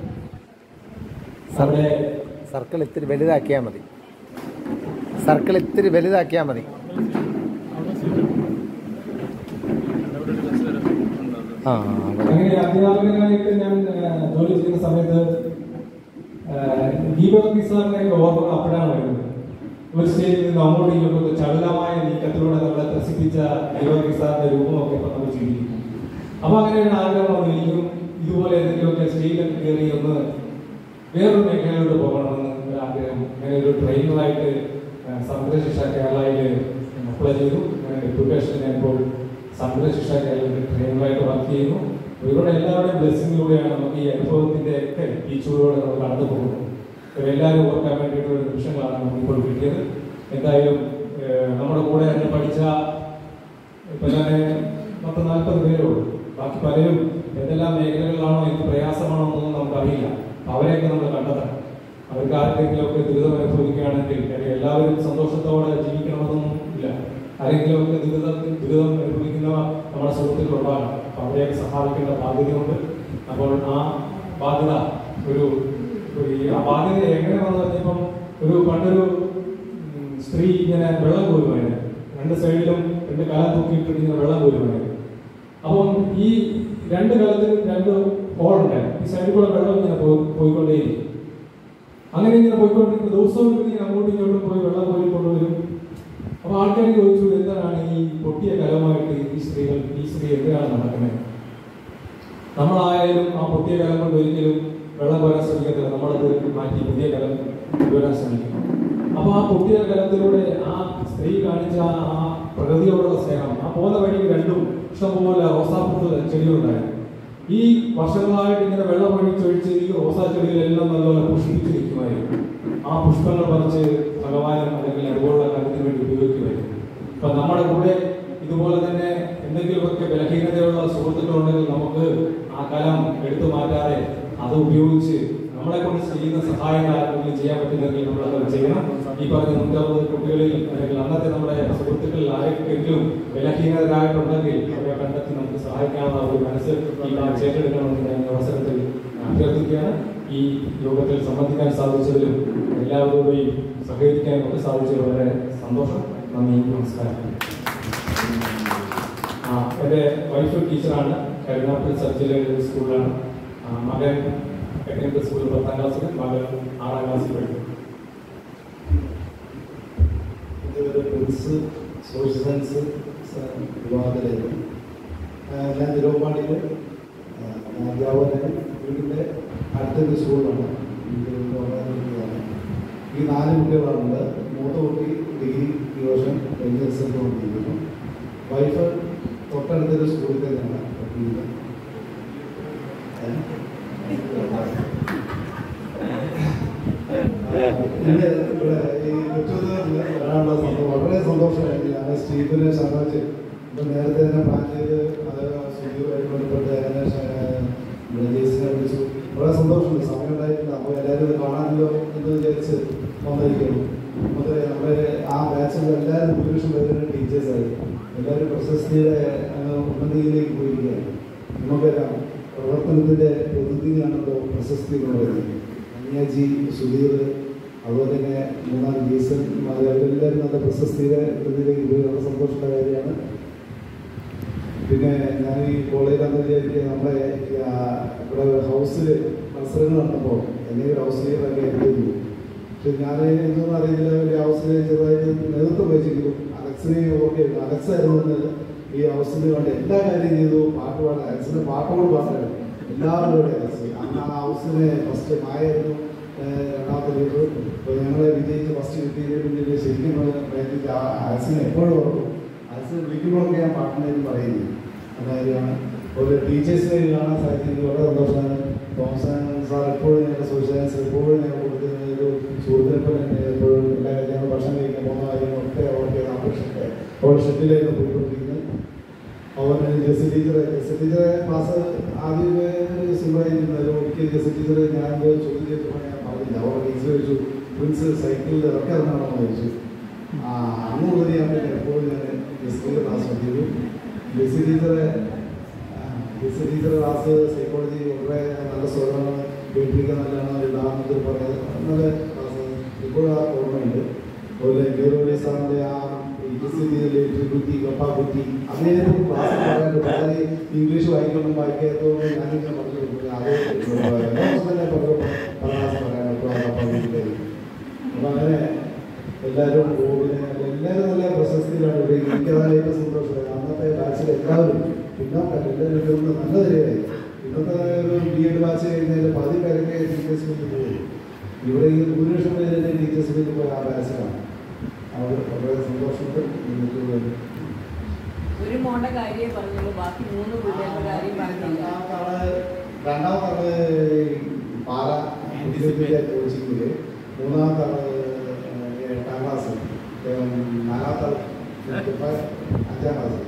അവിടെ സർക്കിൾ ഇത്തിരി വലുതാക്കിയാൽ മതി സർക്കിൾ ഇത്തിരി വലുതാക്കിയാൽ മതി ആ അവിടെ. അങ്ങനെ അധ്യാപകനായിട്ട് ഞാൻ ആ, ജോലി ചെയ്യുന്ന സമയത്ത് ആ, ദീപക് നിസാറിന്റെ ഓർമ്മകൾ അപ്പോഴാണ് വരുന്നത് ഒരു സ്റ്റേജിൽ നിന്ന് അങ്ങോട്ടും ഇങ്ങോട്ടും ചടുലമായ നീക്കത്തിലൂടെ നമ്മളെ ത്രസിപ്പിച്ച ദീപക് നിസാറിന്റെ രൂപമൊക്കെ ഇപ്പൊ നമ്മൾ ചിന്തിക്കും അപ്പൊ അങ്ങനെ ഒരു ആഗ്രഹം വന്നു എനിക്കും ഇതുപോലെ എന്തെങ്കിലുമൊക്കെ സ്റ്റേജിലൊക്കെ കയറി ഒന്ന് വേറൊരു മേഖലയിലോട്ട് പോകണമെന്ന് ഒരു ആഗ്രഹം അങ്ങനെ ഒരു ട്രെയിനറായിട്ട് സമുദ്രശിക്ഷ കേരളയിൽ അപ്ലൈ ചെയ്തു അങ്ങനെ ഡെപ്യൂട്ടേഷൻ ഞാൻ ഇപ്പോൾ സമുദ്രശിക്ഷ കേരളത്തിൽ ട്രെയിനറായിട്ട് വർക്ക് ചെയ്യുന്നു ഇവരുടെ എല്ലാവരുടെയും ബ്ലെസ്സിങ്ങിലൂടെയാണ് നമുക്ക് ഈ അനുഭവത്തിന്റെ ഒക്കെ ടീച്ചറിലൂടെ നമ്മൾ കടന്നു പോകുന്നത് ഇവരെല്ലാവരും ഓർക്കാൻ വേണ്ടിയിട്ടുള്ള നിമിഷങ്ങളാണ് നമുക്കിപ്പോൾ കിട്ടിയത് എന്തായാലും ഏഹ്, നമ്മുടെ കൂടെ തന്നെ പഠിച്ച ഇപ്പൊ തന്നെ പത്ത് നാൽപ്പത് പേരേ ഉള്ളൂ ബാക്കി പലരും എന്തെല്ലാം മേഖലകളിലാണോ എന്ത് പ്രയാസമാണോ എന്നൊന്നും നമുക്കറിയില്ല അപ്പൊ അവരെയൊക്കെ നമ്മൾ കണ്ടെത്തണം അവർക്ക് ആർക്കെങ്കിലും ഒക്കെ ദുരിതം അനുഭവിക്കുകയാണെങ്കിൽ അല്ലെങ്കിൽ എല്ലാവരും സന്തോഷത്തോടെ ജീവിക്കണമെന്നൊന്നും ഇല്ല ആരെങ്കിലും ഒക്കെ ദുരിതം ദുരിതം അനുഭവിക്കുന്ന നമ്മുടെ സുഹൃത്തുക്കൾ ഉണ്ടാകണം അപ്പൊ അവരെയൊക്കെ സഹായിക്കേണ്ട ബാധ്യതയുണ്ട് അപ്പോൾ ആ ബാധ്യത ഒരു ഒരു ഈ ആ ബാധ്യത എങ്ങനെ വന്നു കഴിഞ്ഞപ്പം ഒരു പണ്ടൊരു ഉം, സ്ത്രീ ഇങ്ങനെ വെള്ളം കോരുമായിരുന്നു രണ്ട് സൈഡിലും രണ്ട് കലം തൂക്കിയിട്ട് ഇങ്ങനെ വെള്ളം കോരുമായിരുന്നു അപ്പം ഈ രണ്ട് കലത്തിലും രണ്ട് ഹോൾ ഉണ്ടായിരുന്നു ഈ സൈഡിൽ കൂടെ വെള്ളം ഇങ്ങനെ പോയി പോയിക്കൊണ്ടേയിരിക്കും അങ്ങനെ ഇങ്ങനെ പോയിക്കൊണ്ടിരിക്കുന്ന ദിവസവും ഇങ്ങനെ അങ്ങോട്ടും ഇങ്ങോട്ടും പോയി വെള്ളം കോരി കൊണ്ടുവരും അപ്പൊ ആൾക്കാർ ചോദിച്ചു എന്താണ് ഈ പൊട്ടിയ കലമായിട്ട് ഈ സ്ത്രീകൾ ഈ സ്ത്രീ എന്തിനാണ് നടക്കുന്നത് നമ്മളായാലും ആ പൊട്ടിയ കലം കൊണ്ട് ഒരിക്കലും വെള്ളം കോരാൻ ശ്രമിക്കത്തില്ല നമ്മളത് മാറ്റി പുതിയ കലം കൊണ്ടുവരാൻ ശ്രമിക്കും അപ്പൊ ആ പൊട്ടിയ കലത്തിലൂടെ ആ സ്ത്രീ കാണിച്ച ആ പ്രകൃതിയോടുള്ള സ്നേഹം ആ പോകുന്ന വഴി രണ്ടും ഇഷ്ടംപോലെ റോസാപ്പൂത്ത് ചെടികളുണ്ടായിരുന്നു ഈ വർഷങ്ങളായിട്ട് ഇങ്ങനെ വെള്ളം ഒഴിച്ചൊഴിച്ച് ഈ റോസാ ചെടികളെല്ലാം നല്ലപോലെ പുഷ്പിച്ച് നിൽക്കുമായിരുന്നു ആ പുഷ്പങ്ങൾ പറിച്ച് ഭഗവാനും അല്ലെങ്കിൽ അതുപോലുള്ള കാര്യത്തിന് വേണ്ടി ഉപയോഗിക്കുമായിരുന്നു അപ്പൊ നമ്മുടെ കൂടെ ഇതുപോലെ തന്നെ എന്തെങ്കിലുമൊക്കെ ബലഹീനതയുള്ള സുഹൃത്തുക്കളുണ്ടെങ്കിൽ നമുക്ക് ആ കലം എടുത്തു മാറ്റാതെ അത് ഉപയോഗിച്ച് നമ്മളെ കൊണ്ട് ചെയ്യുന്ന സഹായങ്ങൾ ആർക്കെങ്കിലും ചെയ്യാൻ പറ്റുന്നെങ്കിൽ നമ്മൾ അത് ചെയ്യണം ഈ പറഞ്ഞ നൂറ്ററുപത് കുട്ടികളിൽ അല്ലെങ്കിൽ അന്നത്തെ നമ്മുടെ സുഹൃത്തുക്കളിൽ ആരെങ്കിലും ബലഹീനരായിട്ടുണ്ടെങ്കിൽ അവരെ കണ്ടെത്തി നമുക്ക് സഹായിക്കാവുന്ന ഒരു മനസ്സ് ഈ ബാച്ച് ഏറ്റെടുക്കണമെന്ന് ഞാൻ ഈ അവസരത്തിൽ അഭ്യർത്ഥിക്കുകയാണ് ഈ യോഗത്തിൽ സംബന്ധിക്കാൻ സാധിച്ചതിലും എല്ലാവരോടും സഹകരിക്കാനും ഒക്കെ സാധിച്ചതിൽ വളരെ സന്തോഷം നന്ദി നമസ്കാരം ആ എൻ്റെ വൈഫ് ടീച്ചറാണ് കരുനാട്ടിൽ സബ് ജില്ലയിലെ ഒരു സ്കൂളിലാണ് ആ, മകൻ ടെക്നിക്കൽ സ്കൂളിൽ പത്താം ക്ലാസ്സിൽ മകൻ ആറാം ക്ലാസ്സിൽ പഠിക്കും ഇതൊരു പ്രിൻസ് സോഷ്യൽ സയൻസ് വിഭാഗത്തിലായിരുന്നു ആഹ് ഞാൻ തിരുവമ്പാടിയിൽ അധ്യാപകൻ വീടിൻ്റെ അടുത്തൊരു സ്കൂളാണ് വീട്ടിൽ പോകാനിരിക്കുകയാണ് ഈ നാല് കുട്ടികളാണുണ്ട് മൂത്ത കുട്ടി ഡിഗ്രി ഈ വർഷം കഴിഞ്ഞ റിസൾട്ട് കൊണ്ടിരിക്കുന്നു വൈഫ് തൊട്ടടുത്തൊരു സ്കൂളിൽ തന്നെയാണ് പഠിക്കുന്നത് പിന്നെ ഇവിടെ ഈ കൊച്ചുകുതിരയിൽ വരാനുള്ള സന്തോഷം വളരെ സന്തോഷമായിട്ട് ഞാൻ സ്റ്റീഫിനെ സഹായിച്ച് ഇപ്പം നേരത്തെ തന്നെ പ്ലാൻ ചെയ്ത് അത് സുഖിയുമായിട്ട് ബന്ധപ്പെട്ട് അങ്ങനെ ഇവിടെ ജെയ്സിനെ വിളിച്ചു വളരെ സന്തോഷമുണ്ട് സമയം ഉണ്ടായിട്ടില്ല അപ്പോൾ എല്ലാവരും ഇത് കാണാനല്ലോ എന്ന് വിചാരിച്ച് വന്നിരിക്കുന്നു അതുപോലെ നമ്മുടെ ആ ബാച്ചിൽ എല്ലാവരും ഭൂരിപക്ഷം പേരും ടീച്ചേഴ്സായി എല്ലാവരും പ്രശസ്തിയുടെ അങ്ങ് ഉന്നതിയിലേക്ക് പോയിരിക്കുകയാണ് നമുക്കറിയാം പ്രവർത്തനത്തിൻ്റെ പ്രതിനിധിയാണല്ലോ പ്രശസ്തി എന്ന് പറയുന്നത് അന്യാജി സുധീർ അതുപോലെ തന്നെ മൂന്നാം ജീസൻ അവരെല്ലാവരും നല്ല പ്രശസ്തിയുടെ പ്രതിനിധിയിലേക്ക് പോയി വളരെ സന്തോഷമുള്ള കാര്യമാണ് പിന്നെ ഞാൻ ഈ കോളേജിലാണെന്ന് വിചാരിക്കുക നമ്മുടെ ആ, ഇവിടെ ഹൗസിൽ മത്സരങ്ങൾ നടന്നപ്പോൾ എന്നെ ഒരു ഹൗസ് ലീഡറൊക്കെ എത്തിയിരുന്നു പക്ഷെ ഞാൻ എന്തൊന്നും അറിയില്ല ഒരു ഹൗസിൽ ചെറുതായിട്ട് നേതൃത്വം വഹിച്ചെങ്കിലും അലക്സിനെ ഓക്കെ അലക്സ് ആയിരുന്നു ഈ ഹൗസിന് വേണ്ടി എല്ലാ കാര്യം ചെയ്തു പാട്ട് പാടാൻ അലക്സിന് പാട്ടോട് പാടാൻ എല്ലാവരും കൂടെ അലക്സ് അന്ന് ആ ഹൗസിന് ഫസ്റ്റ് മായായിരുന്നു ഏഹ്, രണ്ടാമത്തെ ലീഡർ അപ്പോൾ ഞങ്ങളെ വിജയിച്ച് ഫസ്റ്റ് കിട്ടിയതിന് പിന്നിൽ ശരിക്കും പ്രയത്നിച്ച് ആ അലക്സിനെ എപ്പോഴും ഓർക്കും ക്ലാസ് വിളിക്കുമ്പോഴൊക്കെ ഞാൻ പാട്ടിനായിട്ട് പറയുന്നത് അതായത് ഒരു ടീച്ചേഴ്സിനെ കാണാൻ സാധിക്കുന്നത് വളരെ സന്തോഷമാണ് തോമസൻ സാർ എപ്പോഴും ഞങ്ങളുടെ സോഷ്യൽ സയൻസ് എപ്പോഴും ഞങ്ങൾ കൊടുക്കുന്ന ഒരു സുഹൃത്തിനെ പോലെ തന്നെ എപ്പോഴും എല്ലാ ഞങ്ങൾ ഭക്ഷണം കഴിക്കാൻ പോകുന്ന കാര്യങ്ങളൊക്കെ അവർക്ക് ആഘോഷമൊക്കെ അവർ ഷെഡിലേക്ക് പോയിക്കൊണ്ടിരിക്കുന്നത് അവർ ജെസ് ടീച്ചറെ ജെസ് ടീച്ചറെ ക്ലാസ് ആദ്യം സിമ്പിളായിരുന്നത് ഒരിക്കൽ ജെസ് ടീച്ചർ ഞാൻ ചോദ്യം ചെയ്തപ്പോൾ ഞാൻ പറഞ്ഞില്ല അവർ ടീച്ചർ ചോദിച്ചു പ്രിൻസ് സൈക്കിളിൽ ഇറക്കി ഇറങ്ങണമെന്ന് ചോദിച്ചു ആ അന്ന് മുതൽ ഞാൻ പിന്നെ എപ്പോഴും ഞാൻ ജെസ് ടീച്ചർ ക്ലാസ് വന്നിരുന്നു ജെസ് ടീച്ചറെ ജെസ് ടീച്ചർ ക്ലാസ് സൈക്കോളജി വളരെ നല്ല സ്വരമാണ് കേൾപ്പിക്കാൻ നല്ലതാണ് ഇടാമെന്നൊക്കെ പറയുന്നത് നല്ല ക്ലാസ് ഇപ്പോഴും ആ ഓർമ്മയുണ്ട് അതുപോലെ ഗൗരവ സാറിൻ്റെ ആ കുത്തി കപ്പാക്കുത്തി അങ്ങനെ ക്ലാസ് പറയാനുണ്ട് വളരെ ഇംഗ്ലീഷ് വായിക്കണം വായിക്കാത്തതുകൊണ്ട് ഞാനിങ്ങനെ പറഞ്ഞു കൊടുക്കുന്നത് അത് തന്നെ പല ക്ലാസ് പറയാനുണ്ട് കപ്പാക്കുത്തി അപ്പം അങ്ങനെ എല്ലാവരും ഗോവിനെ എല്ലാവരും നല്ല പ്രശസ്തിയിലാണ് ഇവിടെ എനിക്കതാണ് ഏറ്റവും സന്തോഷം അന്നത്തെ ബാച്ചിൽ എല്ലാവരും പിന്നോക്കല്ല എല്ലാവരും ഇതൊന്ന് നല്ല നിലയായി ഇന്നത്തെ ഒരു ബി എഡ് ബാച്ച് കഴിഞ്ഞാൽ പകുതി പേരൊക്കെ ടീച്ചേഴ്സ് വേണ്ടി പോകും ഇവിടെ ഈ ഭൂരിപക്ഷം പേര് ടീച്ചേഴ്സ് വേണ്ടി പോയ ആ ബാച്ചിലാണ് അവർ വളരെ സന്തോഷമുണ്ട് നിങ്ങൾക്ക് വേണ്ടി ഒരു മോളുടെ കാര്യമേ പറഞ്ഞുള്ളൂ ബാക്കി മൂന്ന് പിള്ളേരുടെ കാര്യം പറഞ്ഞില്ല രണ്ടാമത്താണ് പാല കോച്ചിങ്ങില് മൂന്നാമത്താണ് എട്ടാം ക്ലാസ് നാലാമത്തെ അഞ്ചാം ക്ലാസ്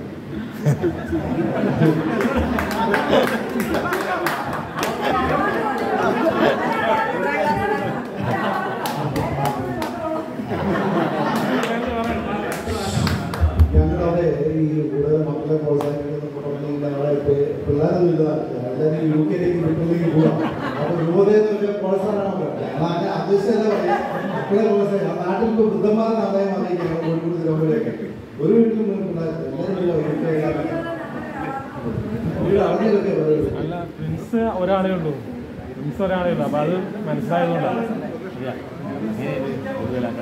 ഞങ്ങളവിടെ ഈ കൂടുതൽ മക്കളെ പ്രോത്സാഹിപ്പിക്കുന്ന കുടുംബങ്ങളിൽ അവിടെ പിള്ളേരൊന്നും ഇല്ല എല്ലാവരും യു കെയിലേക്ക് വീട്ടിലേക്ക് പോകാം അപ്പൊ യുവതയെന്ന് പ്രോത്സാഹനം ഞങ്ങൾ അധ്യക്ഷല്ല പറയാം മക്കളെ പ്രോത്സാഹിക്കും ആ നാട്ടിൽ ഇപ്പോൾ വൃദ്ധന്മാരുടെ ആദായം അറിയിക്കാം കോഴിക്കോട് തിരുവനന്തപുരമൊക്കെ ഒരു വീട്ടിലും പിള്ളേർ എല്ലാവരും യു കെ വീട് അറിഞ്ഞതൊക്കെ പറയുന്നത് അല്ല പ്രിൻസ് ഒരാളേ ഉള്ളൂ പ്രിൻസ് ഒരാളേ ഉള്ളൂ അപ്പൊ അത് മനസ്സിലായതുകൊണ്ടാണ് ശരിയാ. ഇങ്ങനെ ഇത് കൂടുതലാക്കാൻ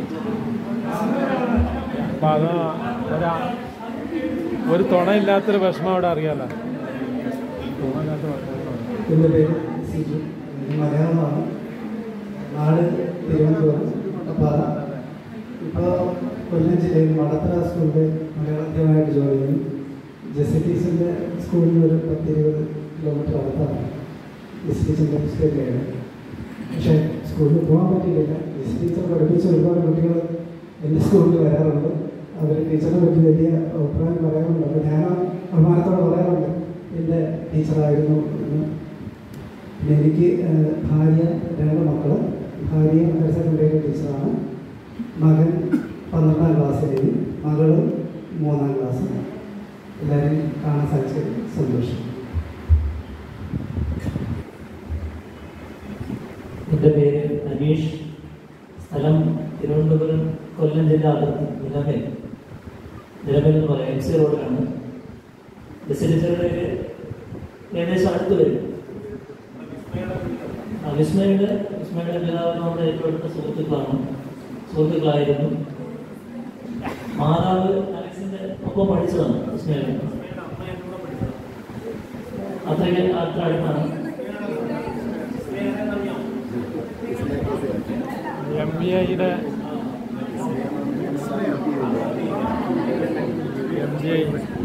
അപ്പൊ അത് ഒരാ ഒരു തുണയില്ലാത്തൊരു വിഷമം അവിടെ അറിയാലോ തുണയില്ലാത്ത വിഷമം. എൻ്റെ പേര് സിജു ഞാൻ മലയാളമാണ് നാട് തിരുവനന്തപുരം അപ്പാറ ഇപ്പോൾ കൊല്ലം ജില്ലയിൽ മടത്തറ സ്കൂളിൽ മലയാളത്തിലുമായിട്ട് ജോലി ചെയ്യുന്നു ജെസി ടീച്ചറിൻ്റെ സ്കൂളിൽ നിന്ന് ഒരു പത്തിരുപത് കിലോമീറ്റർ അടുത്താണ് ജെസി ടീച്ചറിൻ്റെ സ്കൂളിലാണ് പക്ഷേ സ്കൂളിൽ പോകാൻ പറ്റിയില്ല ജെസി ടീച്ചർ പഠിപ്പിച്ച ഒരുപാട് കുട്ടികൾ എൻ്റെ സ്കൂളിൽ വരാറുണ്ട് അവർ ടീച്ചറിനെ പറ്റി വലിയ അഭിപ്രായം പറയാറുണ്ട് അപ്പോൾ ഞാൻ അഭിമാനത്തോടെ പറയാറുണ്ട് എൻ്റെ ടീച്ചറായിരുന്നു എന്ന് പിന്നെ എനിക്ക് ഏഹ്, ഭാര്യ രണ്ട് മക്കൾ ഭാര്യ ഹയർ സെക്കൻഡറി ടീച്ചറാണ് മകൻ പന്ത്രണ്ടാം ക്ലാസ്സിലേക്ക് മകള് മൂന്നാം ക്ലാസ് എല്ലാവരും കാണാൻ സാധിച്ചത് സന്തോഷം എൻ്റെ പേര് അനീഷ് സ്ഥലം തിരുവനന്തപുരം കൊല്ലം ജില്ല അതിർത്തി നിലമേൽ നിലമേൽ എന്ന് പറയാം എം സി റോഡിലാണ് ബസ് ടീച്ചറുടെ ഏകദേശം അടുത്ത് വരും ആ, വിസ്മയുടെ വിസ്മയുടെ പിതാവ് നമ്മുടെ ഏറ്റവും അടുത്ത സുഹൃത്തുക്കളാണ് സുഹൃത്തുക്കളായിരുന്നു മാതാവ് അലക്സിന്റെ ഒപ്പം പഠിച്ചതാണ് വിസ്മയുടെ അത്രയ്ക്ക് അത്ര അടുത്താണ് എം ബി ഐയുടെ എം ബി ഐ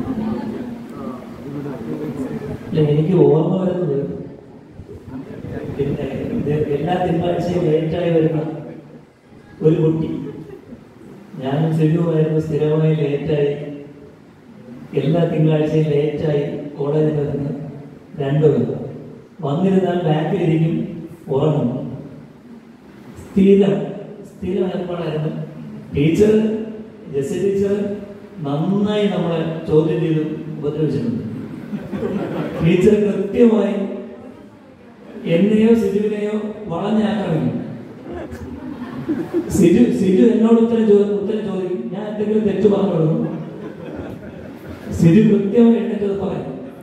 ഇല്ല, എനിക്ക് ഓർമ്മ വരുന്നത് പിന്നെ ഇത് എല്ലാ തിങ്കളാഴ്ചയും ലേറ്റായി വരുന്ന ഒരു കുട്ടി ഞാനും സിജുവായിരുന്നു സ്ഥിരമായി ലേറ്റായി എല്ലാ തിങ്കളാഴ്ചയും ലേറ്റായി കോളേജിൽ വരുന്ന രണ്ടുപേർ വന്നിരുന്നാൽ ബാക്കിലിരിക്കും ഉറങ്ങും സ്ഥിരം സ്ഥിരം ഏർപ്പാടായിരുന്നു ടീച്ചർ ജെസ്സി ടീച്ചർ നന്നായി നമ്മളെ ചോദ്യം ചെയ്ത് ഉപദ്രവിച്ചിട്ടുണ്ട് ടീച്ചർ കൃത്യമായി എന്നെയോ സിജുവിനെയോ വളഞ്ഞാക്രമിക്കും സിജു സിജു എന്നോട് ഉത്തരം ചോദിക്കും ഉത്തരം ചോദിക്കും ഞാൻ എന്തെങ്കിലും തെറ്റ് പറഞ്ഞു കൊടുക്കും സിജു കൃത്യമായി എഴുന്നേറ്റത് പറയും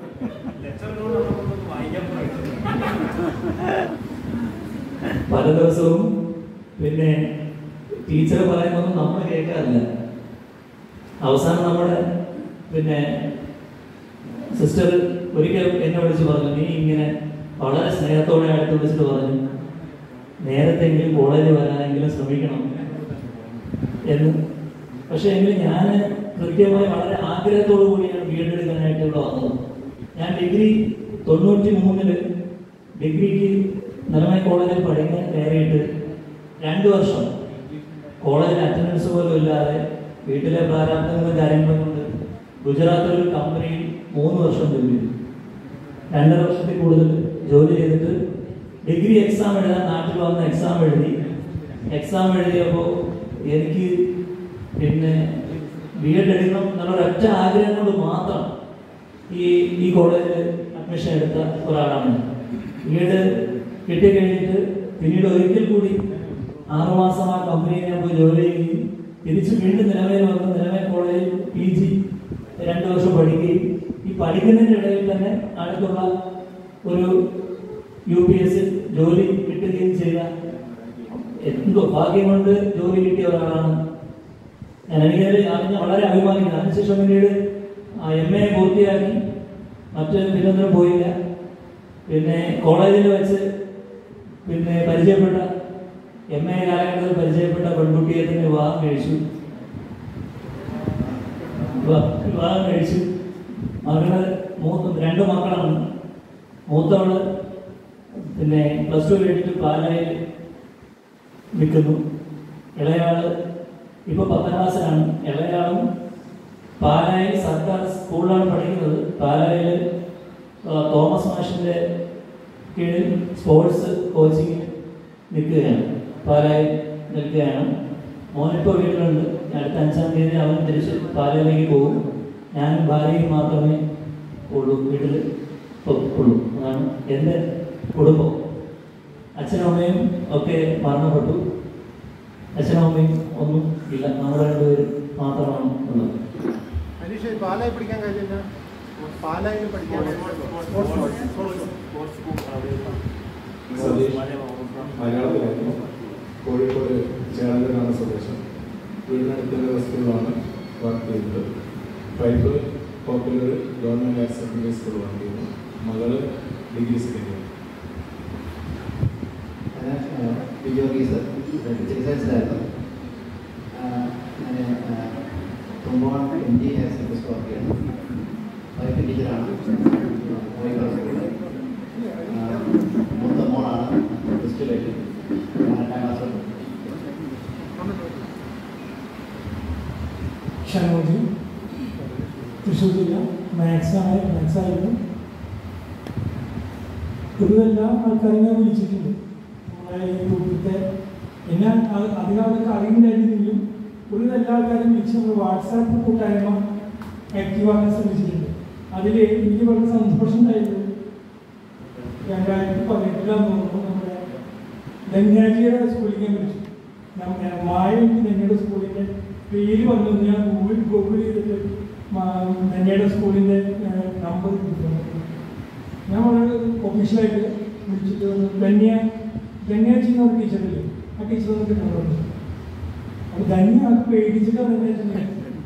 പല ദിവസവും പിന്നെ ടീച്ചർ പറയുന്നതൊന്നും നമ്മൾ കേൾക്കാറില്ല അവസാനം നമ്മുടെ പിന്നെ സിസ്റ്റർ ഒരിക്കൽ എന്നെ വിളിച്ച് പറഞ്ഞു നീ ഇങ്ങനെ വളരെ സ്നേഹത്തോടെ അടുത്ത് വിളിച്ചിട്ട് പറഞ്ഞു നേരത്തെങ്കിലും കോളേജിൽ വരാനെങ്കിലും ശ്രമിക്കണം എന്ന് പക്ഷേ എങ്കിലും ഞാൻ കൃത്യമായി വളരെ ആഗ്രഹത്തോടു കൂടിയാണ് ബി എഡ് എടുക്കാനായിട്ട് ഇവിടെ വന്നത് ഞാൻ ഡിഗ്രി തൊണ്ണൂറ്റി മൂന്നില് ഡിഗ്രിക്ക് നിലമേ കോളേജിൽ പഠിക്കാൻ കയറിയിട്ട് രണ്ട് വർഷം കോളേജിൽ അറ്റൻഡൻസ് പോലും ഇല്ലാതെ വീട്ടിലെ പ്രാരാബ്ദങ്ങളും കാര്യങ്ങളും കൊണ്ട് ഗുജറാത്തിലെ ഒരു കമ്പനിയിൽ മൂന്ന് വർഷം ജോലി ചെയ്തു രണ്ടര വർഷത്തിൽ കൂടുതൽ ജോലി ചെയ്തിട്ട് ഡിഗ്രി എക്സാം എഴുതാൻ നാട്ടിൽ വന്ന് എക്സാം എഴുതി എക്സാം എഴുതിയപ്പോൾ എനിക്ക് പിന്നെ ബി എഡ് എടുക്കണം എന്നുള്ള ഒരൊറ്റ ആഗ്രഹം കൊണ്ട് മാത്രം ഈ ഈ കോളേജിൽ അഡ്മിഷൻ എടുത്ത ഒരാളാണ് ബി എഡ് കിട്ടി കഴിഞ്ഞിട്ട് പിന്നീട് ഒരിക്കൽ കൂടി ആറുമാസം ആ കമ്പനിയിൽ ഞാൻ പോയി ജോലി ചെയ്യുകയും തിരിച്ച് വീണ്ടും നിലവിൽ വന്ന് നിലവിൽ കോളേജിൽ പി ജി രണ്ട് വർഷം പഠിക്കുകയും ഈ പഠിക്കുന്നതിൻ്റെ ഇടയിൽ തന്നെ അടുത്തുള്ള ഒരു യു പി എസ് ജോലി കിട്ടുകയും ചെയ്ത എന്തോ ഭാഗ്യം കൊണ്ട് ജോലി കിട്ടിയ ഒരാളാണ് ഞാൻ എനിക്കതിൽ അറിഞ്ഞ വളരെ അഭിമാനിക്കുന്നു അതിനുശേഷം പിന്നീട് എം എ പൂർത്തിയാക്കി മറ്റ് തിരുവനന്തപുരം പോയില്ല പിന്നെ കോളേജിൽ വെച്ച് പിന്നെ പരിചയപ്പെട്ട എം എ കാലഘട്ടത്തിൽ പരിചയപ്പെട്ട പെൺകുട്ടിയെ തന്നെ വിവാഹം കഴിച്ചു വിവാ- വിവാഹം കഴിച്ചു മകള് മൂത്ത രണ്ട് മക്കളാണ് മൂത്തവള് പിന്നെ പ്ലസ് ടു കഴിഞ്ഞിട്ട് പാലായിൽ നിൽക്കുന്നു ഇളയാള് ഇപ്പൊ പത്താം ക്ലാസ്സിലാണ് ഇളയാളും പാലായിൽ സർക്കാർ സ്കൂളിലാണ് പഠിക്കുന്നത് പാലായിൽ ആ, തോമസ് മാഷിന്റെ കീഴിൽ സ്പോർട്സ് കോച്ചിങ് നിൽക്കുകയാണ് പാലായിൽ നിൽക്കുകയാണ് മോനിപ്പോൾ വീട്ടിലുണ്ട് അടുത്ത അഞ്ചാം തീയതി അവൻ തിരിച്ച് പാലയിലേക്ക് പോകും ഞാനും ഭാര്യയും മാത്രമേ ഉള്ളൂ വീട്ടിൽ ഉള്ളൂ അതാണ് എൻ്റെ കുടുംബം അച്ഛനും അമ്മയും ഒക്കെ മരണപ്പെട്ടു അച്ഛനും അമ്മയും ഒന്നും ഇല്ല നമ്മൾ രണ്ടുപേരും മാത്രമാണ് ഉള്ളത് അനീഷ് പാലായി പഠിക്കാൻ കഴിഞ്ഞില്ല പാലായിൽ പഠിക്കാൻ സതീഷ് മലയാളത്തിലായിരുന്നു കോഴിക്കോട് ചേളങ്കരാണ് സ്വദേശം വീടിനടുത്തുള്ള സ്കൂളിലാണ് വർക്ക് ചെയ്തത് five popular government higher secondary school work ചെയ്യുന്നു മകള് ഡിഗ്രി സെക്കൻഡ് ഇയർ വിജയോഗീസ് ചികിത്സയിലായിരുന്നു ഞാൻ തുമ്പോൺ M G higher secondary school work ചെയ്യുന്നു വൈഫ് ടീച്ചറാണ് കോഴിക്കോട് സ്കൂളിൽ മൂത്ത മോളാണ് പ്ലസ് ടുവിലേക്ക് രണ്ടാം ക്ലാസ് ഷനോജി തൃശ്ശൂർ ജില്ല മാത്സ് ആണ് മാത്സ് ആയിരുന്നു പൊതുവെല്ലാ ആൾക്കാരും ഞാൻ വിളിച്ചിട്ടുണ്ട് നമ്മളെ ഈ ഗ്രൂപ്പിലത്തെ എന്നെ അ- അധികം ആൾക്ക് അറിയുന്നുണ്ടായിരുന്നെങ്കിലും പൊതുവെ എല്ലാ ആൾക്കാരും വിളിച്ച് നമ്മൾ വാട്സാപ്പ് കൂട്ടായ്മ ആക്റ്റീവാക്കാൻ ശ്രമിച്ചിട്ടുണ്ട് അതിൽ എനിക്ക് വളരെ സന്തോഷം ഉണ്ടായിരുന്നു രണ്ടായിരത്തി പതിനെട്ടിലാന്ന് തോന്നുന്നു നമ്മുടെ ധന്യാജിയുടെ സ്കൂളിൽ ഞാൻ വിളിച്ചു നമ്മ മായ എനിക്ക് ധന്യയുടെ സ്കൂളിൻ്റെ പേര് വന്നു ഞാൻ ഗൂഗിൾ ഗൂഗിൾ ചെയ്തിട്ട് മാ- ധന്യയുടെ സ്കൂളിൻ്റെ നമ്പർ കിട്ടുന്നു ഞാൻ വളരെ ഒഫീഷ്യലായിട്ട് വിളിച്ചിട്ട് വന്നു ധന്യ ധന്യാജി എന്ന് പറഞ്ഞ ടീച്ചറില്ലേ ആ ടീച്ചർ വന്നിട്ട് നമ്പർ തന്നു അപ്പോൾ ധന്യ അത് പേടിച്ചിട്ടാണ് ധന്യാജി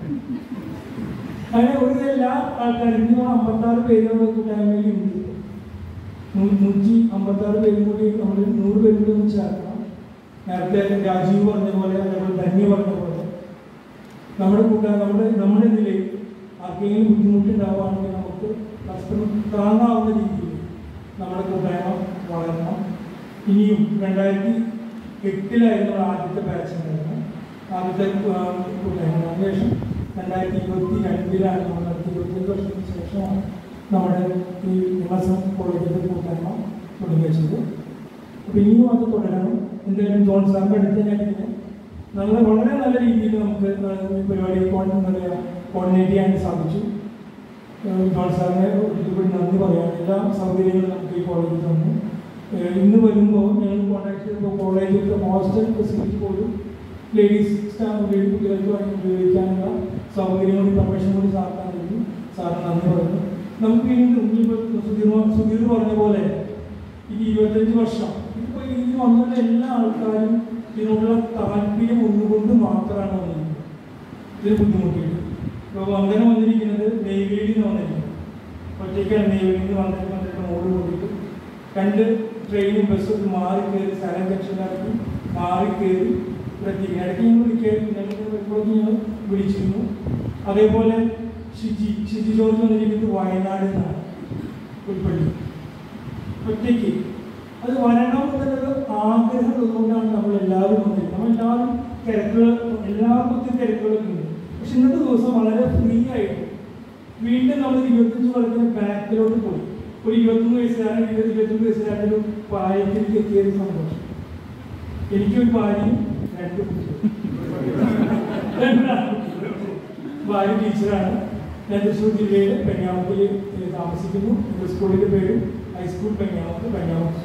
അങ്ങനെ ഒരു എല്ലാ ആൾക്കാരും ഇനി അമ്പത്താറ് പേര് നമ്മുടെ കൂട്ടായ്മയിലുണ്ട് നൂ- നൂറ്റി അമ്പത്താറ് പേരും കൂടി നമ്മൾ നൂറ് പേരും കൂടി ഒന്ന് ചേർക്കണം നേരത്തെ രാജീവ് പറഞ്ഞ പോലെ അതേപോലെ ധന്യ പറഞ്ഞ പോലെ നമ്മുടെ കൂട്ടാൻ നമ്മുടെ നമ്മുടെ ഇതിൽ ആർക്കെങ്കിലും ബുദ്ധിമുട്ടുണ്ടാവുകയാണെങ്കിൽ നമുക്ക് പരസ്പരം താങ്ങാവുന്ന രീതിയിൽ നമ്മുടെ കൂട്ടായ്മ വളരണം ഇനിയും രണ്ടായിരത്തി എട്ടിലായിരുന്നു ആദ്യത്തെ ബാച്ച് ഉണ്ടായിരുന്നത് ആദ്യത്തെ ആ, കൂട്ടായ്മ അതിനുശേഷം രണ്ടായിരത്തി ഇരുപത്തി രണ്ടിലാണ് നമ്മൾ നടത്തി ഇരുപത്തഞ്ച് വർഷത്തിന് ശേഷമാണ് നമ്മുടെ ഈ നിവാസം കോളേജിൻ്റെ കൂട്ടായ്മ തുടങ്ങി വെച്ചത് അപ്പോൾ ഇനിയും അത് തുടരണം എന്തായാലും ജോൺ സാറിൻ്റെ അടുത്ത് ഞാൻ പിന്നെ നല്ല വളരെ നല്ല രീതിയിൽ നമുക്ക് ഈ പരിപാടി കോ- എന്താ പറയുക കോർഡിനേറ്റ് ചെയ്യാൻ സാധിച്ചു ഏഹ് ജോൺ സാറിനെ ഒരിക്കൽ കൂടി നന്ദി പറയാം എല്ലാ സൗകര്യങ്ങളും നമുക്ക് ഈ കോളേജിൽ തന്നു ഏഹ് ഇന്ന് വരുമ്പോൾ ഞങ്ങൾ കോൺടാക്ട് ചെയ്തപ്പോൾ കോളേജിൽ ഹോസ്റ്റൽ ഫെസിലിറ്റി പോലും ലേഡീസ് സ്റ്റാഫ് ലേഡി കുട്ടികൾക്ക് വേണ്ടി ഉപയോഗിക്കാനുള്ള സൗകര്യം കൂടി പെർമിഷൻ കൂടി സാറിന് നൽകി സാറിന് നന്ദി പറയുന്നു നമുക്ക് വീണ്ടും ഇനിയിപ്പോൾ സുധീർ സുധീർ പറഞ്ഞ പോലെ ഈ ഇരുപത്തഞ്ച് വർഷം ഇതിപ്പോൾ ഈ വന്നുള്ള എല്ലാ ആൾക്കാരും ഇതിനോടുള്ള താല്പര്യം ഒന്നുകൊണ്ട് മാത്രമാണ് വന്നിരിക്കുന്നത് ഇതിന് ബുദ്ധിമുട്ടിയിട്ട് ഇപ്പോൾ അങ്ങനെ വന്നിരിക്കുന്നത് നെയ്വേലിയിൽ നിന്ന് വന്നിരിക്കുന്നത് ഒറ്റയ്ക്കാണ് നെയ്വേലിയിൽ നിന്ന് വന്നിട്ട് വന്നിട്ട് മോള് കൂട്ടിയിട്ട് രണ്ട് ട്രെയിനും ബസ്സും മാറി കയറി സ്ഥലം ജംഗ്ഷനിലാക്കി മാറി കയറി ഇവിടെ എത്തിക്കുക ഇടയ്ക്ക് ഞങ്ങൾ വിളിക്കുക ഞങ്ങൾ വരുമ്പോഴേക്കും ഞങ്ങൾ അതേപോലെ ഷിജി ഷിജി ജോർജ് വന്നിരിക്കുന്നത് വയനാട് നിന്നാണ് ഉൾപ്പെടെ ഒറ്റയ്ക്ക് അത് വരണം എന്നുള്ളത് ആഗ്രഹം ഉള്ളതുകൊണ്ടാണ് നമ്മൾ എല്ലാവരും വന്നിരിക്കുന്നത് നമ്മൾ എല്ലാവരും തിരക്കുകൾ എല്ലാവർക്കും ഒത്തിരി തിരക്കുകളൊക്കെ ഉണ്ട് പക്ഷെ ഇന്നത്തെ ദിവസം വളരെ ഫ്രീ ആയിട്ട് വീണ്ടും നമ്മൾ ഇരുപത്തഞ്ച് കൊല്ലത്തിന് ബാക്കിലോട്ട് പോയി ഒരു ഇരുപത്തൊന്ന് വയസ്സുകാരൻ ഇരുപത് ഇരുപത്തൊന്ന് വയസ്സുകാരൻ ഒരു പ്രായത്തിലേക്ക് എത്തിയത് സന്തോഷം എനിക്കൊരു ഭാര്യയും രണ്ട് കുട്ടികളും രണ്ടാണ്. ഭാര്യ ടീച്ചറാണ് ഞാൻ തൃശ്ശൂർ ജില്ലയിൽ പെഞ്ഞാമത്തിൽ താമസിക്കുന്നു എൻ്റെ സ്കൂളിൻ്റെ പേര് ഹൈസ്കൂൾ പെഞ്ഞാമത്ത് പെഞ്ഞാമത്ത്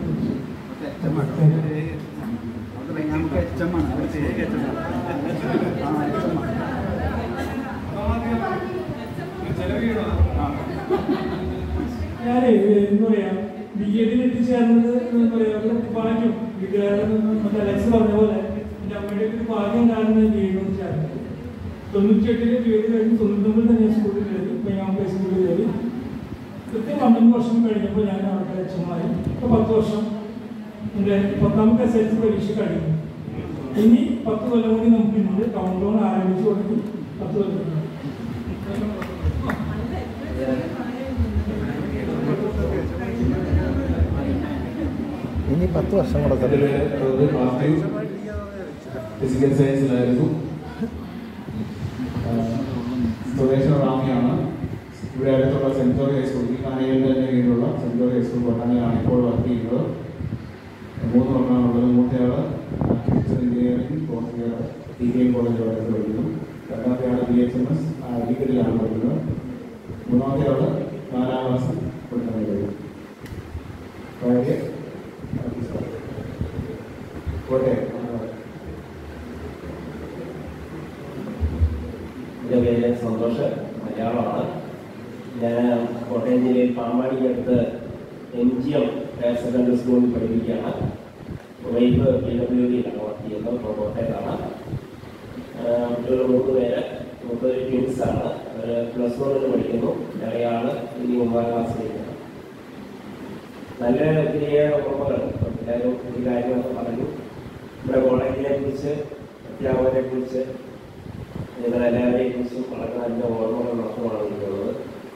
ഞാൻ എന്താ പറയാ ബി എഡിൽ എത്തിച്ചേർന്നത് എന്താ പറയാ ഒരു ഭാഗ്യം വീട്ടുകാരിൽ നിന്ന് മറ്റേ അലക്സ് പറഞ്ഞ പോലെ എൻ്റെ അമ്മയുടെ ഒരു ഭാഗ്യം കാരണം ബി എഡ് ചേർന്നത് തൊണ്ണൂറ്റിയെട്ടില് ബി എഡ് കഴിഞ്ഞ് തൊണ്ണൂറ്റൊമ്പതിൽ തന്നെ സ്കൂളിൽ കയറി പെയ്യാമ്പ സ്കൂളിൽ കയറി കൃത്യം പന്ത്രണ്ട് വർഷം കഴിഞ്ഞപ്പോൾ ഞാൻ അവിടെ അച്ഛന്മാരി ഇപ്പോൾ പത്ത് വർഷം എൻ്റെ പത്താമത്തെ എസ് എൽ സി പരീക്ഷ കഴിഞ്ഞു ഇനി പത്ത് കൊല്ലം കൂടി നമുക്കുണ്ട് കൗണ്ട് ഡൗൺ ആരംഭിച്ചു തുടങ്ങി പത്ത് കൊല്ലം ഇനി പത്ത് വർഷം കൂടെ അതിൽ ഒരു ക്ലാസ്സിൽ ഫിസിക്കൽ സയൻസിലായിരുന്നു സ്വദേശ റാമിയാണ് ഇവിടെ അടുത്തുള്ള സെൻറ് ജോർജ് ഹൈസ്കൂൾ ഈ കാനയുടെ തന്നെ കീഴിലുള്ള സെൻറ് ജോർജ് ഹൈസ്കൂൾ പട്ടാണിയാണ് ഇപ്പോൾ വർക്ക് ചെയ്യുന്നത് മൂന്ന് വർഷമാണുള്ളത് മൂത്തയാള് physics engineering fourth year T K college വരെ പഠിക്കുന്നു രണ്ടാമത്തെ ആള് ബി എച്ച് എം എസ് ഡിഗ്രിയിലാണ് പഠിക്കുന്നത് മൂന്നാമത്തെ ആള് നാലാം ക്ലാസ് പഠിക്കുന്ന കഴിയും ഭാര്യ കോട്ടയം എൻ്റെ പേര് സന്തോഷ് മലയാളമാണ് ഞാൻ കോട്ടയം ജില്ലയിൽ പാമ്പാടിക്കടുത്ത് M G M higher secondary സ്കൂളിൽ പഠിപ്പിക്കുകയാണ് വൈഫ് പി ഡബ്ല്യു ഡിയിലാണ് വർക്ക് ചെയ്യുന്നത് ഇപ്പോൾ കോട്ടയത്താണ് ആഹ് കുട്ടികൾ മൂന്ന് പേര് മൂന്ന് ട്വിൻസാണ് അവർ പ്ലസ് വണ്ണിൽ പഠിക്കുന്നു ഇളയാള് ഇനി ഒമ്പതാം ക്ലാസ്സിലേക്ക് നല്ല ഒത്തിരിയേറെ ഓർമ്മകൾ എല്ലാവരും ഒത്തിരി കാര്യങ്ങളൊക്കെ പറഞ്ഞു നമ്മുടെ കോളേജിനെ കുറിച്ച് അധ്യാപകരെ കുറിച്ച് നിങ്ങളെല്ലാവരെയും കുറിച്ചും വളരെ നല്ല ഓർമ്മകൾ മാത്രമാണ് എനിക്കുള്ളത്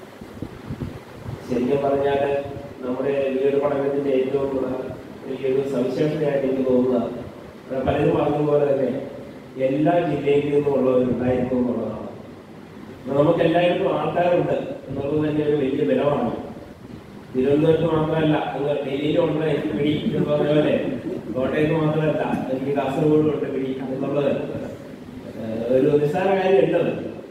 ശരിക്കും പറഞ്ഞാൽ നമ്മുടെ വീട് പഠനത്തിന്റെ ഏറ്റവും പ്രധാന- വലിയൊരു സവിശേഷതയായിട്ട് എനിക്ക് തോന്നുന്നത് ഇവിടെ പലരും പറഞ്ഞതുപോലെ തന്നെ എല്ലാ ജില്ലയിൽ നിന്നുമുള്ളവരുണ്ടായിരുന്നു എന്നുള്ളതാണ് അപ്പൊ നമുക്ക് എല്ലായിടത്തും ആൾക്കാരുണ്ട് എന്നുള്ളത് തന്നെ ഒരു വലിയ ബലമാണ് തിരുവനന്തപുരത്ത് മാത്രമല്ല നിങ്ങൾ ഡൽഹിയിലുണ്ട് എനിക്ക് പിടി എന്ന് പറഞ്ഞ പോലെ കോട്ടയത്ത് മാത്രമല്ല എനിക്ക് കാസർഗോഡ് ഉണ്ട് പിടി എന്നുള്ളത് ഏഹ് ഒരു നിസ്സാര കാര്യമല്ലത്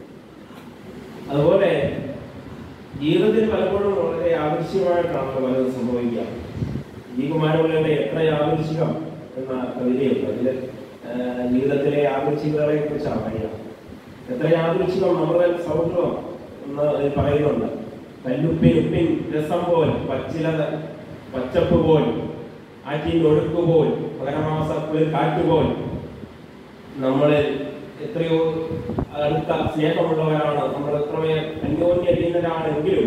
അതുപോലെ ജീവിതത്തിൽ പലപ്പോഴും വളരെ യാദൃശ്യമായിട്ടാണ് പലതും സംഭവിക്കുക ഈ കുമാരപിള്ളയുടെ എത്ര യാദൃശ്ചികം എന്ന കവിതയുണ്ട് അതിൽ ഏഹ് ജീവിതത്തിലെ യാദൃശ്ചികതകളെ കുറിച്ചാണ് പറയുക എത്ര യാദൃശ്ചികം നമ്മുടെ സൗഹൃദം എന്ന് അതിൽ പറയുന്നുണ്ട് കല്ലുപ്പിൻ ഉപ്പിൻ രസം പോൽ പച്ചില പച്ചപ്പ് പോൽ ആറ്റിൻ ഒഴുക്ക് പോൽ പകരമാസത്തിൽ കാറ്റ് പോൽ നമ്മളിൽ എത്രയോ അടുത്ത സ്നേഹമുള്ളവരാണ് നമ്മൾ എത്രമേ അന്യോന്യതീനരാണെങ്കിലും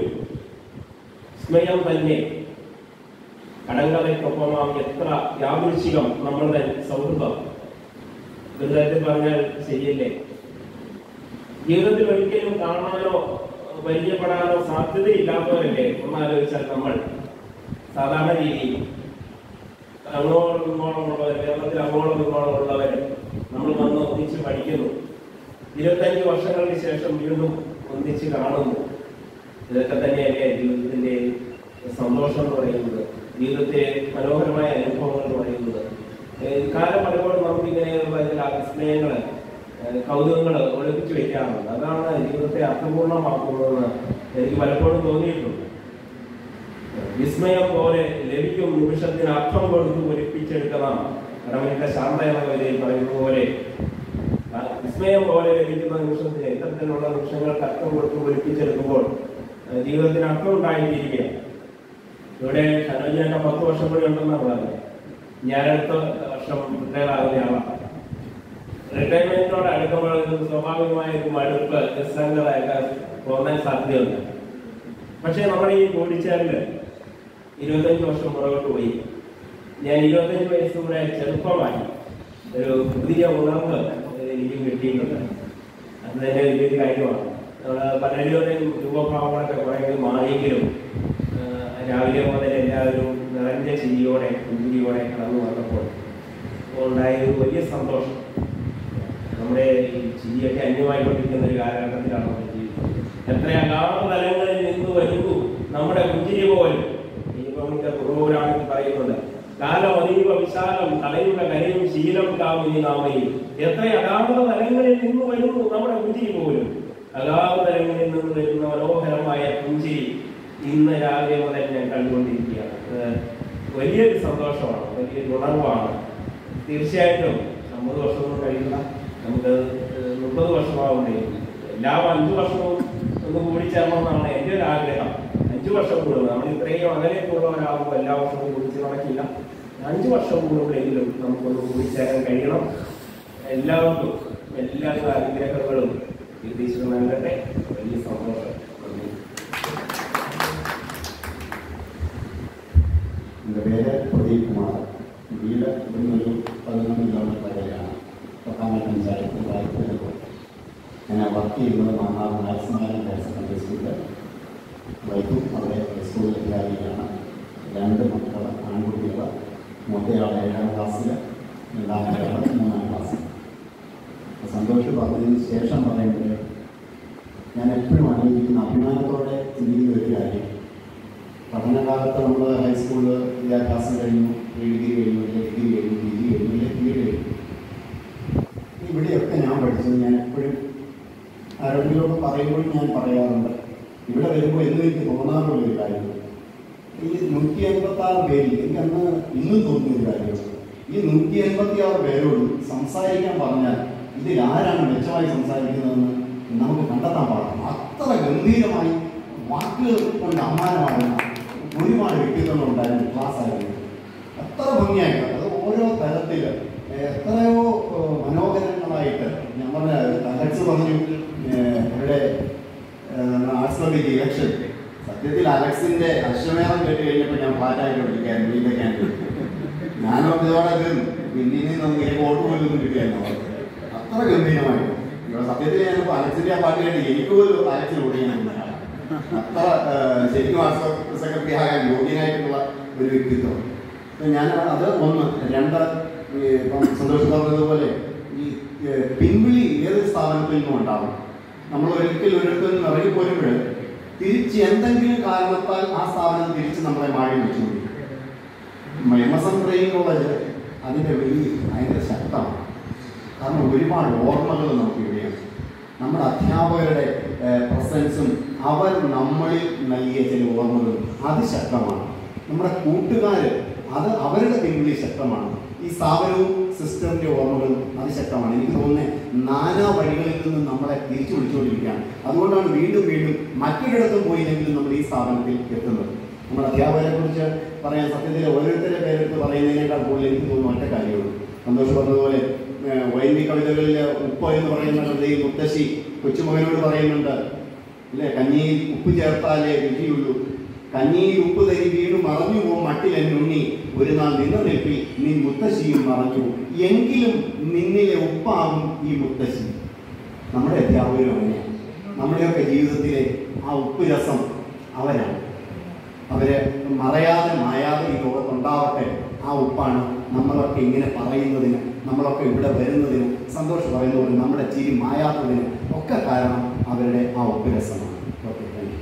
സ്നേഹം തന്നെ കടങ്കഥയ്ക്കൊപ്പമാം എത്ര യാദൃശികം നമ്മളുടെ സൗഹൃദം ഗുരുതരത്തിൽ പറഞ്ഞാൽ ശരിയല്ലേ ജീവിതത്തിൽ ഒരിക്കലും കാണാനോ പരിചയപ്പെടാനോ സാധ്യതയില്ലാത്തവരല്ലേ ഒന്നാലോചിച്ചാൽ നമ്മൾ സാധാരണ രീതിയിൽ അങ്ങോളം ഇങ്ങോളമുള്ളവർ കേരളത്തിൽ അങ്ങോളം ഇങ്ങോളമുള്ളവർ നമ്മൾ വന്ന് ഒന്നിച്ച് പഠിക്കുന്നു ഇരുപത്തഞ്ച് വർഷങ്ങൾക്ക് ശേഷം വീണ്ടും ഒന്നിച്ച് കാണുന്നു ഇതൊക്കെ തന്നെയല്ലേ ജീവിതത്തിന്റെ സന്തോഷം എന്ന് പറയുന്നത് ജീവിതത്തിലെ മനോഹരമായ അനുഭവങ്ങൾ എന്ന് പറയുന്നത് ഏഹ് കാലം പലപ്പോഴും നമുക്ക് ഇങ്ങനെയുള്ള ചില സ്നേഹങ്ങള് ഏഹ് കൗതുകങ്ങൾ ഒളിപ്പിച്ചു വെക്കാറുണ്ട് അതാണ് ജീവിതത്തെ അർത്ഥപൂർണമാക്കുന്നതെന്ന് എനിക്ക് പലപ്പോഴും തോന്നിയിട്ടുണ്ട് വിസ്മയം പോലെ ലഭിക്കും നിമിഷത്തിന് അർത്ഥം കൊടുത്ത് ഒലിപ്പിച്ചെടുക്കണം കടമനിട്ട ശാന്ത എന്ന കവിതയിൽ പറയുന്നത് പോലെ ആ വിസ്മയം പോലെ ലഭിക്കുന്ന നിമിഷത്തിന് ഇത്തരത്തിലുള്ള നിമിഷങ്ങൾക്ക് അർത്ഥം കൊടുത്ത് ഒലിപ്പിച്ചെടുക്കുമ്പോൾ ആ, ജീവിതത്തിന് അർത്ഥം ഉണ്ടായിട്ടിരിക്കുക ഇവിടെ ഷനോജിനൊക്കെ പത്ത് വർഷം കൂടി ഉണ്ടെന്നാണ് പറഞ്ഞത് ഞാൻ അടുത്ത വർഷം റിട്ടയർ ആകുന്ന ആളാണ് റിട്ടയർമെന്റിനോട് അടുക്കുമ്പോൾ ഇത് സ്വാഭാവികമായ ഒരു മടുപ്പ് നിസ്സംഗതയൊക്കെ തോന്നാൻ സാധ്യതയുണ്ട് പക്ഷേ നമ്മുടെ ഈ കൂടിച്ചേരല് ഇരുപത്തഞ്ച് വർഷം പുറകോട്ട് പോയി ഞാൻ ഇരുപത്തഞ്ച് വയസ്സ് കൂടെ ചെറുപ്പമായി ഒരു പുതിയ ഉണർവ് എനിക്കും കിട്ടിയിട്ടുണ്ട് അത് തന്നെ വലിയൊരു കാര്യമാണ് നമ്മള് പലരുടെയും രൂപഭാവങ്ങളൊക്കെ കുറെയെങ്കിലും മാറിയെങ്കിലും ആഹ് രാവിലെ മുതൽ എല്ലാവരും നിറഞ്ഞ ചിരിയോടെ പുഞ്ചിരിയോടെ കടന്നു വന്നപ്പോൾ ഉണ്ടായ ഒരു വലിയ സന്തോഷം നമ്മുടെ ഈ ചിരിയൊക്കെ അന്യമായിക്കൊണ്ടിരിക്കുന്ന ഒരു കാലഘട്ടത്തിലാണ് നമ്മൾ ജീവിക്കുന്നത് എത്ര അഗാധ തലങ്ങളിൽ നിന്ന് വരുന്നു നമ്മുടെ പുഞ്ചിരി പോലും ഇനിയിപ്പം മിക്ക കുറവരാണെങ്കിൽ പറയുന്നുണ്ട് കാലം അതീവ വിശാലം തലയുടെ കരയും ശീലം കാമിനി നാമയും എത്ര അഗാധ തലങ്ങളിൽ നിന്ന് വരുന്നു നമ്മുടെ പുഞ്ചിരി പോലും അഗാധ തലങ്ങളിൽ നിന്ന് വരുന്ന മനോഹരമായ പുഞ്ചിരി ഇന്ന് രാവിലെ മുതൽ ഞാൻ കണ്ടുകൊണ്ടിരിക്കുകയാണ് ഇത് വലിയൊരു സന്തോഷമാണ് വലിയൊരു ഉണർവാണ് തീർച്ചയായിട്ടും അമ്പത് വർഷമൊന്നും കഴിയില്ല നമുക്ക് മുപ്പത് വർഷമാവുന്നേ എല്ലാ അഞ്ചു വർഷവും ഒന്ന് കൂടി ചേർണമെന്നാണ് എൻ്റെ ഒരു ആഗ്രഹം അഞ്ചു വർഷം കൂടുമ്പോൾ നമ്മൾ ഇത്രയും അകലെയൊക്കെയുള്ളവരാകുമ്പോൾ എല്ലാ വർഷവും കുടിച്ച് നടക്കില്ല അഞ്ചു വർഷം കൂടുമ്പോഴെങ്കിലും നമുക്കൊന്ന് കൂടി ചേരാൻ കഴിയണം എല്ലാവർക്കും എല്ലാവിധ അനുഗ്രഹങ്ങളും ഈശ്വരൻ നൽകട്ടെ വലിയ സന്തോഷം നന്ദി. എൻ്റെ പേര് പ്രദീപ് കുമാർ വീട് ഇവിടുന്നൊരു പതിനൊന്ന് കിലോമീറ്റർ അകലെയാണ് പത്താമൽ പഞ്ചായത്ത് വായ്പ ഞാൻ വർക്ക് ചെയ്യുന്നത് മാന്നാർ നായസ്മാരം ഹയർ സെക്കൻഡറി സ്കൂളിൽ വൈഫും അവിടെ സ്കൂളിൽ അധ്യാപികയാണ് രണ്ട് മക്കൾ ആൺകുട്ടികൾ മൂത്തയാൾ ഏഴാം ക്ലാസ്സിൽ രണ്ടാമത്തെ മൂന്നാം ക്ലാസ്സിൽ സന്തോഷ് പറഞ്ഞതിന് ശേഷം പറയുന്നത് ഞാൻ എപ്പോഴും ആലോചിക്കുന്ന അഭിമാനത്തോടെ ചിന്തിക്കുന്ന ഒരു കാര്യം പഠനകാലത്ത് നമ്മൾ ഹൈസ്കൂളിൽ വിദ്യാഭ്യാസം കഴിഞ്ഞു പ്രീ ഡിഗ്രി കഴിഞ്ഞു ഡിഗ്രി കഴിഞ്ഞു പി ജി കഴിഞ്ഞു അല്ലെങ്കിൽ ബി എഡ് കഴിഞ്ഞു ഇവിടെയൊക്കെ ഞാൻ പഠിച്ചത് ഞാൻ എപ്പോഴും ആരോഗ്യമൊക്കെ പറയുമ്പോൾ ഞാൻ പറയാറുണ്ട് ഇവിടെ വരുമ്പോൾ എന്നും എനിക്ക് തോന്നാറുള്ള ഒരു കാര്യം ഈ നൂറ്റി എൺപത്തി ആറ് പേരിൽ എനിക്ക് അന്ന് ഇന്നും തോന്നിയ ഒരു കാര്യം ഈ നൂറ്റി എൺപത്തി ആറ് പേരോട് സംസാരിക്കാൻ പറഞ്ഞാൽ ഇതിൽ ആരാണ് മെച്ചമായി സംസാരിക്കുന്നതെന്ന് നമുക്ക് കണ്ടെത്താൻ പാടില്ല അത്ര ഗംഭീരമായി വാക്കുകൾ കൊണ്ട് അമ്മാനമാകുന്ന ഒരുപാട് വ്യക്തിത്വങ്ങൾ ഉണ്ടായിരുന്ന ക്ലാസ് ആയിരുന്നു അത്ര ഭംഗിയായിട്ട് അത് ഓരോ തരത്തിൽ എത്രയോ ഏഹ്, മനോഹരങ്ങളായിട്ട് ഞാൻ പറഞ്ഞ അലക്സ് പറഞ്ഞു ഏഹ്, ഇവിടെ ആർട്സ് ക്ലബിന്റെ ഇലക്ഷൻ സത്യത്തിൽ അലക്സിന്റെ അശ്വമേധം കേട്ട് കഴിഞ്ഞപ്പോൾ ഞാൻ ഫ്ലാറ്റായിട്ട് വിളിക്കായിരുന്നു വീട്ടിലേക്കാൻ ഞാനോ ഇതോടെ തീർന്നു പിന്നെ ഇനി നമുക്ക് എനിക്ക് വോട്ട് പോലും ഒന്നും കിട്ടിയായിരുന്നു അവർക്ക്. അത്ര ഗംഭീരമായിട്ട് ഇവിടെ സത്യത്തിൽ ഞാനിപ്പോ അലക്സിന്റെ ആ പാട്ട് കേട്ട് എനിക്ക് പോലും അലക്സിന് വോട്ട് ചെയ്യാൻ അത്ര ഏഹ്, ശരിക്കും ആർട്സ് സെക്രട്ടറി ആകാൻ യോഗ്യനായിട്ടുള്ള ഒരു വ്യക്തിത്വം അപ്പൊ ഞാൻ അത് ഒന്ന് രണ്ട് ഈ ഇപ്പം സന്തോഷം പറഞ്ഞതുപോലെ ഈ ഏഹ്, പിൻവിളി ഏതൊരു സ്ഥാപനത്തിൽ നിന്നും ഉണ്ടാവും നമ്മൾ ഒരിക്കൽ ഒരിടത്തിൽ നിന്ന് ഇറങ്ങിപ്പോരുമ്പോൾ തിരിച്ച് എന്തെങ്കിലും കാരണത്താൽ ആ സ്ഥാപനം തിരിച്ച് നമ്മളെ മാറി വെച്ചു M S M training college അതിൻ്റെ വലിയ ഭയങ്കര ശക്തമാണ് കാരണം ഒരുപാട് ഓർമ്മകൾ നമുക്ക് ഇവിടെയാണ് നമ്മുടെ അധ്യാപകരുടെ പ്രസൻസും അവർ നമ്മളിൽ നൽകിയ ചില ഓർമ്മകളും അതിശക്തമാണ് നമ്മുടെ കൂട്ടുകാർ അത് അവരുടെ പിൻവിളി ശക്തമാണ് ഈ സ്ഥാപനവും സിസ്റ്ററിന്റെ ഓർമ്മകളും അതിശക്തമാണ് എനിക്ക് തോന്നുന്നത് നാനാ വഴികളിൽ നിന്നും നമ്മളെ തിരിച്ചു വിളിച്ചുകൊണ്ടിരിക്കുകയാണ് അതുകൊണ്ടാണ് വീണ്ടും വീണ്ടും മറ്റൊരിടത്തും പോയില്ലെങ്കിലും നമ്മൾ ഈ സ്ഥാപനത്തിൽ എത്തുന്നത് നമ്മുടെ അധ്യാപകരെ കുറിച്ച് പറയാൻ സത്യത്തിൽ ഓരോരുത്തരുടെ പേരെടുത്ത് പറയുന്നതിനേക്കാൾ കൂടുതൽ എനിക്ക് തോന്നുന്നു ഒറ്റ കാര്യമുള്ളൂ സന്തോഷം പറഞ്ഞതുപോലെ ഏഹ്, ഒ എൻ വി കവിതകളിൽ ഉപ്പ് എന്ന് പറയുന്നുണ്ട് ഈ മുത്തശ്ശി കൊച്ചുമകനോട് പറയുന്നുണ്ട് അല്ലേ കഞ്ഞിയിൽ ഉപ്പ് ചേർത്താലേ രുചിയുള്ളൂ കഞ്ഞിയിൽ ഉപ്പ് തരി വീണു മറഞ്ഞു പോകും മട്ടിലെന്നുണ്ണി ഒരു നാൾ നിന്ന നിൽപ്പി നീ മുത്തശ്ശിയും മറഞ്ഞു എങ്കിലും നിന്നിലെ ഉപ്പാകും ഈ മുത്തശ്ശി നമ്മുടെ അധ്യാപകരും അങ്ങനെയാണ് നമ്മുടെയൊക്കെ ജീവിതത്തിലെ ആ ഉപ്പ് രസം അവരാണ് അവര് മറയാതെ മായാതെ ഈ ലോകത്തുണ്ടാവട്ടെ ആ ഉപ്പാണ് നമ്മളൊക്കെ ഇങ്ങനെ പറയുന്നതിന് നമ്മളൊക്കെ ഇവിടെ വരുന്നതിന് സന്തോഷം പറയുന്ന പോലെ നമ്മുടെ ചിരി മായാത്തതിന് ഒക്കെ കാരണം അവരുടെ ആ ഉപ്പ് രസമാണ് ഓക്കെ താങ്ക്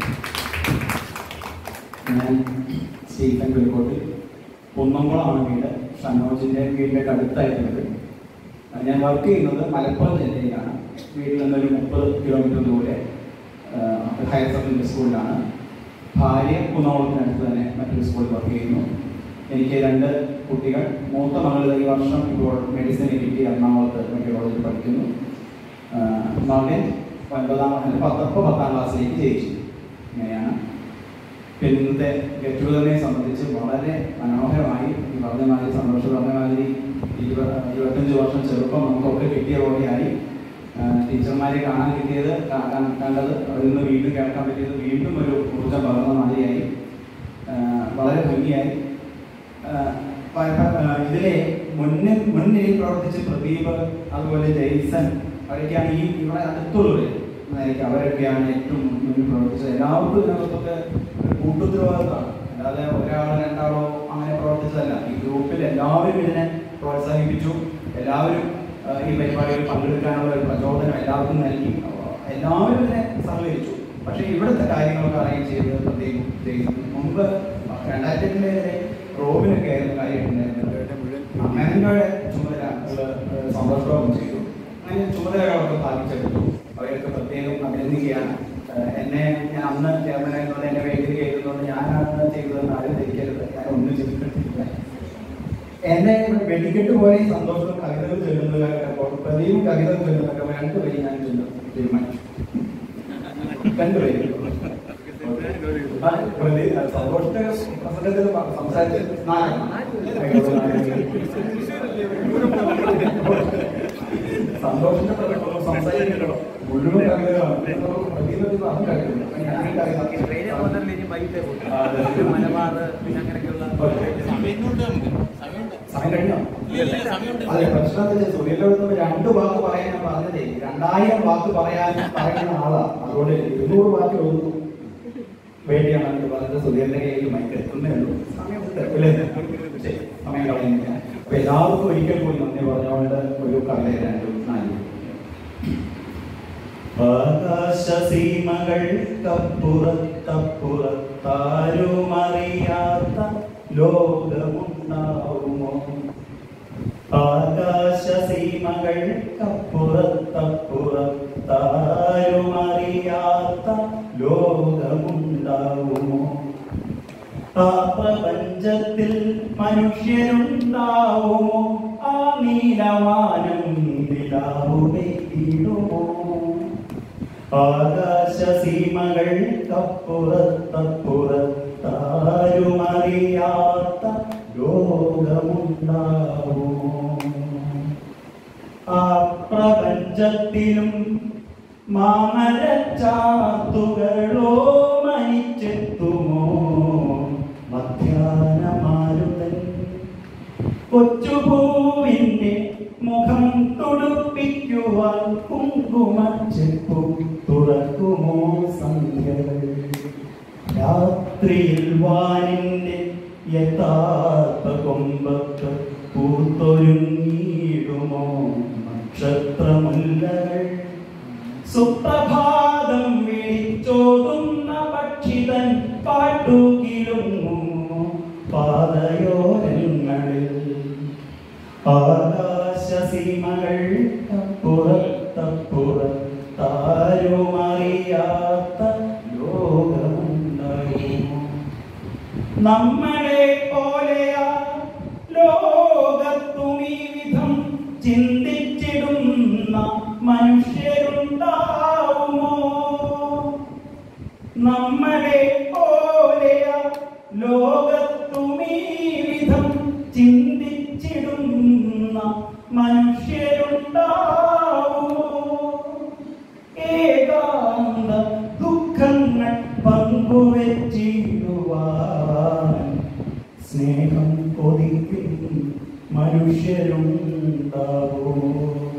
ഞാൻ സ്റ്റീഫൻ പുലിക്കോട്ടിൽ കുന്നംകുളമാണ് വീട് ഷനോജിൻ്റെ വീടിൻ്റെ അടുത്തായിട്ടുള്ളത് ഞാൻ വർക്ക് ചെയ്യുന്നത് മലപ്പുറം ജില്ലയിലാണ് വീട്ടിൽ നിന്നൊരു മുപ്പത് കിലോമീറ്റർ ദൂരെ ആ, ഹയർ സെക്കൻഡറി സ്കൂളിലാണ് ഭാര്യ കുന്നംകുളത്തിനടുത്ത് തന്നെ മറ്റൊരു സ്കൂളിൽ വർക്ക് ചെയ്യുന്നു എനിക്ക് രണ്ട് കുട്ടികൾ മൂത്ത മകൾ ഈ വർഷം ഇപ്പോൾ മെഡിസിൻ കിട്ടി എറണാകുളത്ത് മെഡിക്കൽ കോളേജിൽ പഠിക്കുന്നു ആ, മകൻ ഒൻപതാം പത്ത് ഇപ്പോൾ പത്താം ക്ലാസ്സിലേക്ക് ജയിച്ചു ഇങ്ങനെയാണ് പിന്നെ ഇന്നത്തെ ഗെറ്റ് ടുഗദറിനെ സംബന്ധിച്ച് വളരെ മനോഹരമായി ഈ പറഞ്ഞ മാതിരി സന്തോഷം പറഞ്ഞ മാതിരി ഇരുപ- ഇരുപത്തഞ്ച് വർഷം ചെറുപ്പം നമുക്കൊക്കെ കിട്ടിയ പോലെയായി ആ, ടീച്ചർമാരെ കാണാൻ കിട്ടിയത് കാ- കാ- കണ്ടത് അതിൽ നിന്ന് വീണ്ടും കേൾക്കാൻ പറ്റിയത് വീണ്ടും ഒരു ഊർജ്ജം പകർന്ന മാതിരിയായി ആ, വളരെ ഭംഗിയായി ആ, പ- പ- ആ, ഇതിലെ മുന്നിൽ മുൻനിരയിൽ പ്രവർത്തിച്ച പ്രദീപ് അതുപോലെ ജെയ്സൺ അവരൊക്കെയാണ് ഈ ഇവിടെ അടുത്തുള്ളവർ എനിക്ക് അവരൊക്കെയാണ് ഏറ്റവും മുന്നിൽ പ്രവർത്തിച്ചത് എല്ലാവർക്കും ഇതിനകത്തൊക്കെ ഒരു കൂട്ടുത്തരവാദിത്തമാണ് അല്ലാതെ ഒരാളോ രണ്ടാളോ അങ്ങനെ പ്രവർത്തിച്ചതല്ല ഈ ഗ്രൂപ്പിൽ എല്ലാവരും ഇതിനെ പ്രോത്സാഹിപ്പിച്ചു എല്ലാവരും ആ, ഈ പരിപാടിയിൽ പങ്കെടുക്കാനുള്ള ഒരു പ്രചോദനം എല്ലാവർക്കും നൽകി എല്ലാവരും ഇതിനെ സഹകരിച്ചു പക്ഷേ ഇവിടുത്തെ കാര്യങ്ങളൊക്കെ അറേഞ്ച് ചെയ്തത് പ്രത്യേകം ചെയ്തു മുമ്പ് രണ്ടായിരത്തി എട്ടിലെ റോബിനൊക്കെ ആയിരുന്നു കാര്യമായിട്ടുണ്ടായിരുന്നത് അമ്മേൻ്റെ ചുമതല ഉള്ള ഏഹ്, സന്തോഷവും ചെയ്തു അങ്ങനെ ചുമതലകളൊക്കെ പാലിച്ചെടുത്തു അവരൊക്കെ പ്രത്യേകം അഭിനന്ദിക്കുകയാണ് ഏഹ്, എന്നെ ഞാൻ അന്ന് ചെയർമാനായതുകൊണ്ട് എന്നെ വേണ്ടി കയറ്റുന്നതുകൊണ്ട് ഞാനാണ് ചെയ്തതെന്ന് ആരും ധരിക്കരുത് ഞാൻ ഒന്നും ചെയ്തിട്ടില്ല എന്നെ വെടിക്കെട്ട് പോലെ ഈ സന്തോഷം കവിതകൾ ചൊല്ലുന്നത് കേട്ടപ്പോൾ പ്രദീപ് കവിത ചൊല്ലുന്നതൊക്കെ രണ്ടുപേരും ഞാൻ ചൊല്ലും തീരുമാനിച്ചു രണ്ടുപേരും ആ, പ്രദീപ് സന്തോഷത്തെ പ്രസംഗത്തിൽ സംസാരിച്ച് നാലെണ്ണം സന്തോഷത്തിന്റെ പ്രകടനം സംസാരിക്കണോ മുഴുവൻ കവിതകളാണ് പ്രദീപത്തിൽ അതും കഴിക്കുന്നു ഞാൻ ഈ കവിത സമയം കഴിഞ്ഞോ അതെ പ്രശ്നത്തിൽ സുഹൃത്തുക്കൾ രണ്ട് വാക്ക് പറയാൻ ഞാൻ പറഞ്ഞതേ രണ്ടായിരം വാക്ക് പറയാൻ പറയുന്ന ആളാ അതുകൊണ്ട് ഇരുന്നൂറ് വാക്ക് ഒന്നും വേണ്ടിയാണ് എന്ന് പറഞ്ഞത് സുധീറിന്റെ കയ്യിൽ മൈക്ക് എത്തുന്നേ ഉള്ളൂ സമയമുണ്ട് അല്ലേ ശരി സമയം കളയുന്നില്ല അപ്പൊ എല്ലാവർക്കും ഒരിക്കൽ കൂടി നന്ദി പറഞ്ഞുകൊണ്ട് ഒരു കവിത രണ്ടും നാലും ആകാശസീമകൾക്കപ്പുറത്തപ്പുറത്താരുമറിയാത്ത ലോകമുണ്ടാവുമോ ആകാശസീമകൾക്കപ്പുറത്തപ്പുറത്താരുമറിയാത്ത ലോകമുണ്ടാവുമോ ആ പ്രപഞ്ചത്തിൽ മനുഷ്യരുണ്ടാവുമോ ആ നീലവാനം നിലാവുമോ ആകാശസീമകൾക്കപ്പുറത്തപ്പുറത്താരുമറിയാത്ത ലോകമുണ്ടാവുമോ ആ പ്രപഞ്ചത്തിലും മാമരച്ചാത്തുകളോ മനിച്ചെത്തുമോ മധ്യാനമാരുതൻ കൊച്ചുപൂവിന്റെ മുഖം തുടുപ്പിക്കുവാൻ കുങ്കുമച്ചെപ്പു തുറക്കുമോ സന്ധ്യകൾ രാത്രിയിൽ വാനിന്റെ യഥാർത്ഥ കൊമ്പത്ത് പൂത്തൊരുങ്ങിയിടുമോ നക്ഷത്രമുല്ലകൾ സുപ്രഭാതം വിളിച്ചോതുന്ന പക്ഷിതൻ പാട്ടുകിലുങ്ങുമോ പാതയോരങ്ങളിൽ ആകാശസീമകൾ പുറത്തപ്പുറത്താരുമറിയാത്ത ലോകമുണ്ടാകുമോ നമ്മളെ പോലെയാ ലോകത്തും ഈ വിധം ചിന്തിച്ചിടുന്ന മനുഷ്യരുണ്ടാവുമോ നമ്മളെ പോലെയാ ലോകത്തും ഈ വിധം ചിന്തിച്ചിടുന്ന മനുഷ്യരുണ്ടാവുമോ ഏകാന്ത ദുഃഖങ്ങൾ പങ്കുവെച്ചിടുവാൻ സ്നേഹം കൊതിക്കും മനുഷ്യരുണ്ടാവുമോ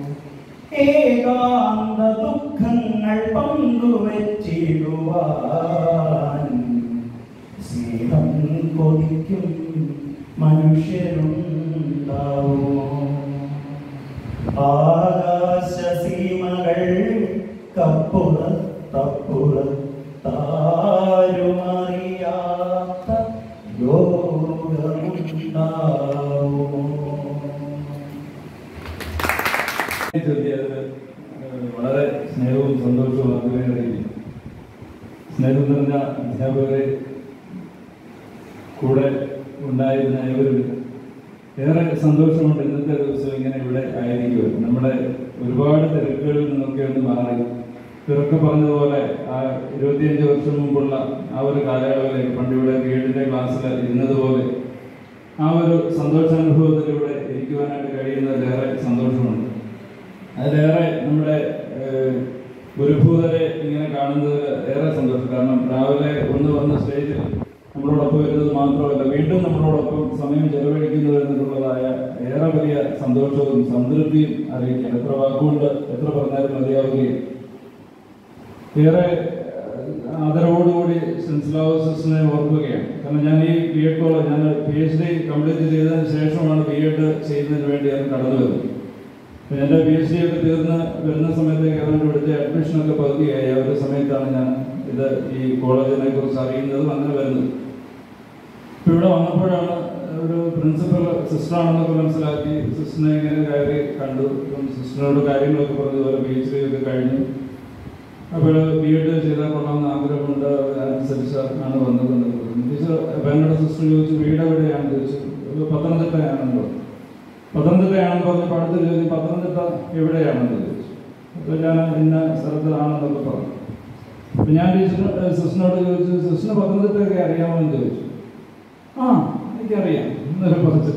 ഏകാന്ത ദുഃഖങ്ങൾ പങ്കുവെച്ചിടുവാൻ സ്നേഹം കൊതിക്കും മനുഷ്യരുണ്ടാവുമോ ആകാശസീമകൾ കപ്പുറത്തപ്പുറത്താരുമറിയാത്ത ലോകമുണ്ടാവുമോ ചൊല്ലിയത് വളരെ സ്നേഹവും സന്തോഷവും അതുവരെ സ്നേഹം നിറഞ്ഞ അധ്യാപകരെ കൂടെ ഉണ്ടായിരുന്ന ഏവരും ഏറെ സന്തോഷമുണ്ട് ഇന്നത്തെ ദിവസം ഇങ്ങനെ ഇവിടെ ആയിരിക്കും നമ്മുടെ ഒരുപാട് തിരക്കുകളിൽ നിന്നൊക്കെ ഒന്ന് മാറി ഇവരൊക്കെ പറഞ്ഞതുപോലെ ആ ഇരുപത്തിയഞ്ച് വർഷം മുമ്പുള്ള ആ ഒരു കാലയളവിലേക്ക് പണ്ട് ഇവിടെ വീടിന്റെ ക്ലാസ്സിൽ ഇരുന്നതുപോലെ ആ ഒരു സന്തോഷാനുഭവത്തിലൂടെ ഇരിക്കുവാനായിട്ട് കഴിയുന്നതിലേറെ സന്തോഷമുണ്ട് അതിലേറെ നമ്മുടെ ഏഹ്, ഗുരുഭൂതരെ ഇങ്ങനെ കാണുന്നത് ഏറെ സന്തോഷം കാരണം രാവിലെ ഒന്ന് വന്ന് സ്റ്റേജിൽ നമ്മളോടൊപ്പം വരുന്നത് മാത്രമല്ല വീണ്ടും നമ്മളോടൊപ്പം സമയം ചെലവഴിക്കുന്നത് എന്നുള്ളതായ ഏറെ വലിയ സന്തോഷവും സംതൃപ്തിയും അറിയിക്കുകയാണ് എത്ര വാക്കുകൊണ്ട് എത്ര പറഞ്ഞാലും മതിയാവുകയും ഏറെ ആദരവോടുകൂടി സെൻസിലാവസിനെ ഓർക്കുകയാണ് കാരണം ഞാൻ ഈ ബി എഡ് കോളേജ് ഞാൻ പി എച്ച് ഡി കംപ്ലീറ്റ് ചെയ്തതിന് ശേഷമാണ് ബി എഡ് ചെയ്യുന്നതിന് വേണ്ടി ഞാൻ കടന്നു വരുന്നത് അപ്പോൾ എൻ്റെ പി എച്ച് ഡി ഒക്കെ തീർന്ന് വരുന്ന സമയത്തേക്ക് ഏതാണ്ട് ഇവിടുത്തെ അഡ്മിഷനൊക്കെ പകുതിയായി ആ ഒരു സമയത്താണ് ഞാൻ ഇത് ഈ കോളേജിനെ കുറിച്ച് അറിയുന്നതും അങ്ങനെ വരുന്നത് ഇപ്പോൾ ഇവിടെ വന്നപ്പോഴാണ് ഒരു പ്രിൻസിപ്പൽ സിസ്റ്ററാണെന്നൊക്കെ മനസ്സിലാക്കി സിസ്റ്ററിനെ ഇങ്ങനെ കയറി കണ്ടു അപ്പം സിസ്റ്ററിനോട് കാര്യങ്ങളൊക്കെ പറഞ്ഞു പോലെ പി എച്ച് ഡി ഒക്കെ കഴിഞ്ഞു അപ്പോൾ ബി എഡ് ചെയ്താൽ കൊള്ളാമെന്ന് ആഗ്രഹമുണ്ട് അതനുസരിച്ച് ആണ് വന്നത് ടീച്ചർ അപ്പം എന്നോട് സിസ്റ്റർ ചോദിച്ചു വീട് എവിടെയാണെന്ന് ചോദിച്ചു "ഇത് പത്തനംതിട്ടയാണല്ലോ പത്തനംതിട്ടയാണെന്ന് പറഞ്ഞപ്പോൾ അടുത്ത ചോദ്യം പത്തനംതിട്ട എവിടെയാണെന്ന് ചോദിച്ചു അപ്പോൾ ഞാൻ ഇന്ന സ്ഥലത്താണെന്നൊക്കെ പറഞ്ഞു അപ്പം ഞാൻ ടീച്ചർ സിസ്റ്ററിനോട് ചോദിച്ചു സിസ്റ്ററിന് പത്തനംതിട്ടയൊക്കെ അറിയാമോ എന്ന് ചോദിച്ചു ആ എനിക്കറിയാം എന്നൊക്കെ പറഞ്ഞു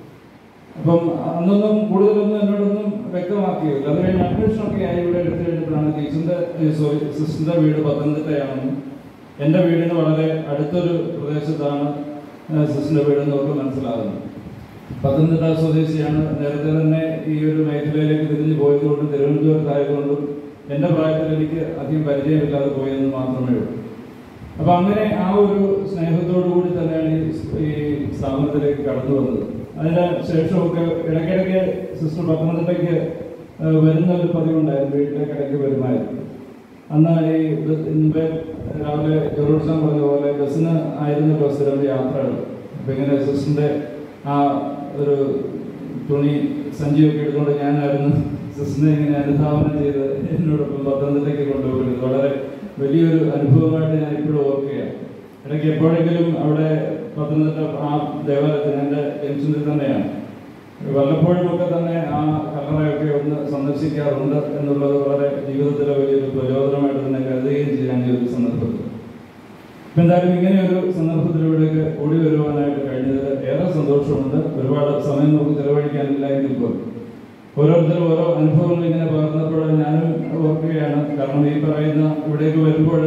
അപ്പം അന്നൊന്നും കൂടുതലൊന്നും എന്നോടൊന്നും വ്യക്തമാക്കിയില്ല അത് കഴിഞ്ഞ് അഡ്മിഷനൊക്കെ ആയി ഇവിടെ എടുത്തു കഴിഞ്ഞപ്പോഴാണ് ടീച്ചറിന്റെ സോറി സിസ്റ്ററിന്റെ വീട് പത്തനംതിട്ടയാണെന്നും എൻ്റെ വീടിന് വളരെ അടുത്തൊരു പ്രദേശത്താണ് സിസ്റ്ററിന്റെ വീടെന്ന് അവർക്ക് മനസ്സിലാകുന്നത് പത്തനംതിട്ട സ്വദേശിയാണ് നേരത്തെ തന്നെ ഈ ഒരു മേഖലയിലേക്ക് തിരിഞ്ഞു പോയതുകൊണ്ടും തിരുവനന്തപുരത്തായതുകൊണ്ടും എൻ്റെ പ്രായത്തിൽ എനിക്ക് അധികം പരിചയമില്ലാതെ പോയെന്ന് മാത്രമേ ഉള്ളൂ അപ്പൊ അങ്ങനെ ആ ഒരു സ്നേഹത്തോടു കൂടി തന്നെയാണ് ഈ ഈ സ്ഥാപനത്തിലേക്ക് കടന്നു വന്നത് അതിന് ശേഷമൊക്കെ ഇടയ്ക്കിടയ്ക്ക് സിസ്റ്റർ പത്തനംതിട്ടയ്ക്ക് ഏഹ് വരുന്ന ഒരു പതിവുണ്ടായിരുന്നു വീട്ടിലേക്ക് ഇടയ്ക്ക് വരുമായിരുന്നു അന്ന് ഈ ബ- മുമ്പേ രാവിലെ ജോറോട്സാൻ പറഞ്ഞ പോലെ ബസ്സിന് ആയിരുന്നല്ലോ സ്ഥിരം യാത്രകൾ അപ്പൊ ഇങ്ങനെ സിസ്റ്ററിന്റെ ആ ഒരു തുണി സഞ്ചിയൊക്കെ എടുത്തുകൊണ്ട് ഞാനായിരുന്നു സിസ്റ്ററിനെ ഇങ്ങനെ അനുധാവനം ചെയ്ത് എന്നോടൊപ്പം പത്തനംതിട്ടയ്ക്ക് കൊണ്ടുപോകുന്നത് വളരെ വലിയൊരു അനുഭവമായിട്ട് ഞാൻ ഇപ്പോഴും ഓർക്കുകയാണ് ഇടയ്ക്ക് എപ്പോഴെങ്കിലും അവിടെ പത്തനംതിട്ട ആ ദേവാലയത്തിന് എൻ്റെ ജംഗ്ഷനിൽ തന്നെയാണ് വല്ലപ്പോഴും ഒക്കെ തന്നെ ആ കല്ലറയൊക്കെ ഒന്ന് സന്ദർശിക്കാറുണ്ട് എന്നുള്ളത് വളരെ ജീവിതത്തിലെ വലിയൊരു പ്രചോദനമായിട്ട് തന്നെ കരുതുകയും ചെയ്യാൻ ഈ ഒരു സന്ദർഭത്തിൽ ഇപ്പം എന്തായാലും ഇങ്ങനെ ഒരു സന്ദർഭത്തിലൂടെയൊക്കെ ഓടി വരുവാനായിട്ട് കഴിഞ്ഞതിൽ ഏറെ സന്തോഷമുണ്ട് ഒരുപാട് സമയം നമുക്ക് ചെലവഴിക്കാനില്ല എങ്കിൽ പോലും ഓരോരുത്തരും ഓരോ അനുഭവങ്ങൾ ഇങ്ങനെ പകർന്നപ്പോൾ ഞാനും ഓർക്കുകയാണ് കാരണം ഈ പറയുന്ന ഇവിടേക്ക് വരുമ്പോൾ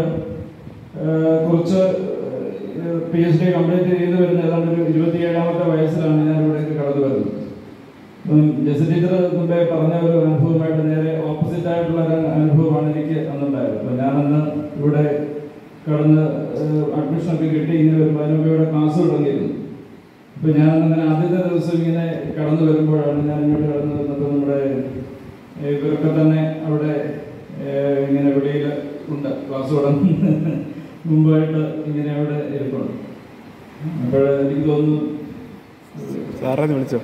ഏഹ്, കുറച്ച് പി എച്ച് ഡി കംപ്ലീറ്റ് ചെയ്ത് വരുന്ന ഏതാണ്ട് ഒരു ഇരുപത്തിയേഴാമത്തെ വയസ്സിലാണ് ഞാൻ ഇവിടേക്ക് കടന്നു വരുന്നത് ഉം, ജെസി ടീച്ചർ മുമ്പേ പറഞ്ഞ ഒരു അനുഭവമായിട്ട് നേരെ ഓപ്പോസിറ്റ് ആയിട്ടുള്ള ഒരു അനുഭവമാണ് എനിക്ക് അന്നുണ്ടായത് അപ്പോൾ ഞാനന്ന് ഇവിടെ കടന്ന് അഡ്മിഷൻ ഒക്കെ കിട്ടി ഇങ്ങനെ വരുമ്പോൾ അതിനുമ്പ് ഇവിടെ ക്ലാസ് തുടങ്ങിയിരുന്നു അപ്പൊ ഞാൻ അങ്ങനെ ആദ്യത്തെ ദിവസം ഇങ്ങനെ കടന്നു വരുമ്പോഴാണ് ഞാൻ ഇങ്ങോട്ട് കടന്നു വന്നപ്പോൾ നമ്മുടെ ഏഹ്, ഇവരൊക്കെ തന്നെ അവിടെ ഏഹ്, ഇങ്ങനെ വെളിയിൽ ഉണ്ട് ക്ലാസ് തുടങ്ങുന്ന മുമ്പായിട്ട് ഇങ്ങനെ അവിടെ ഇരിപ്പുണ്ട് അപ്പോൾ എനിക്ക് തോന്നുന്നു സാറേ വിളിച്ചോ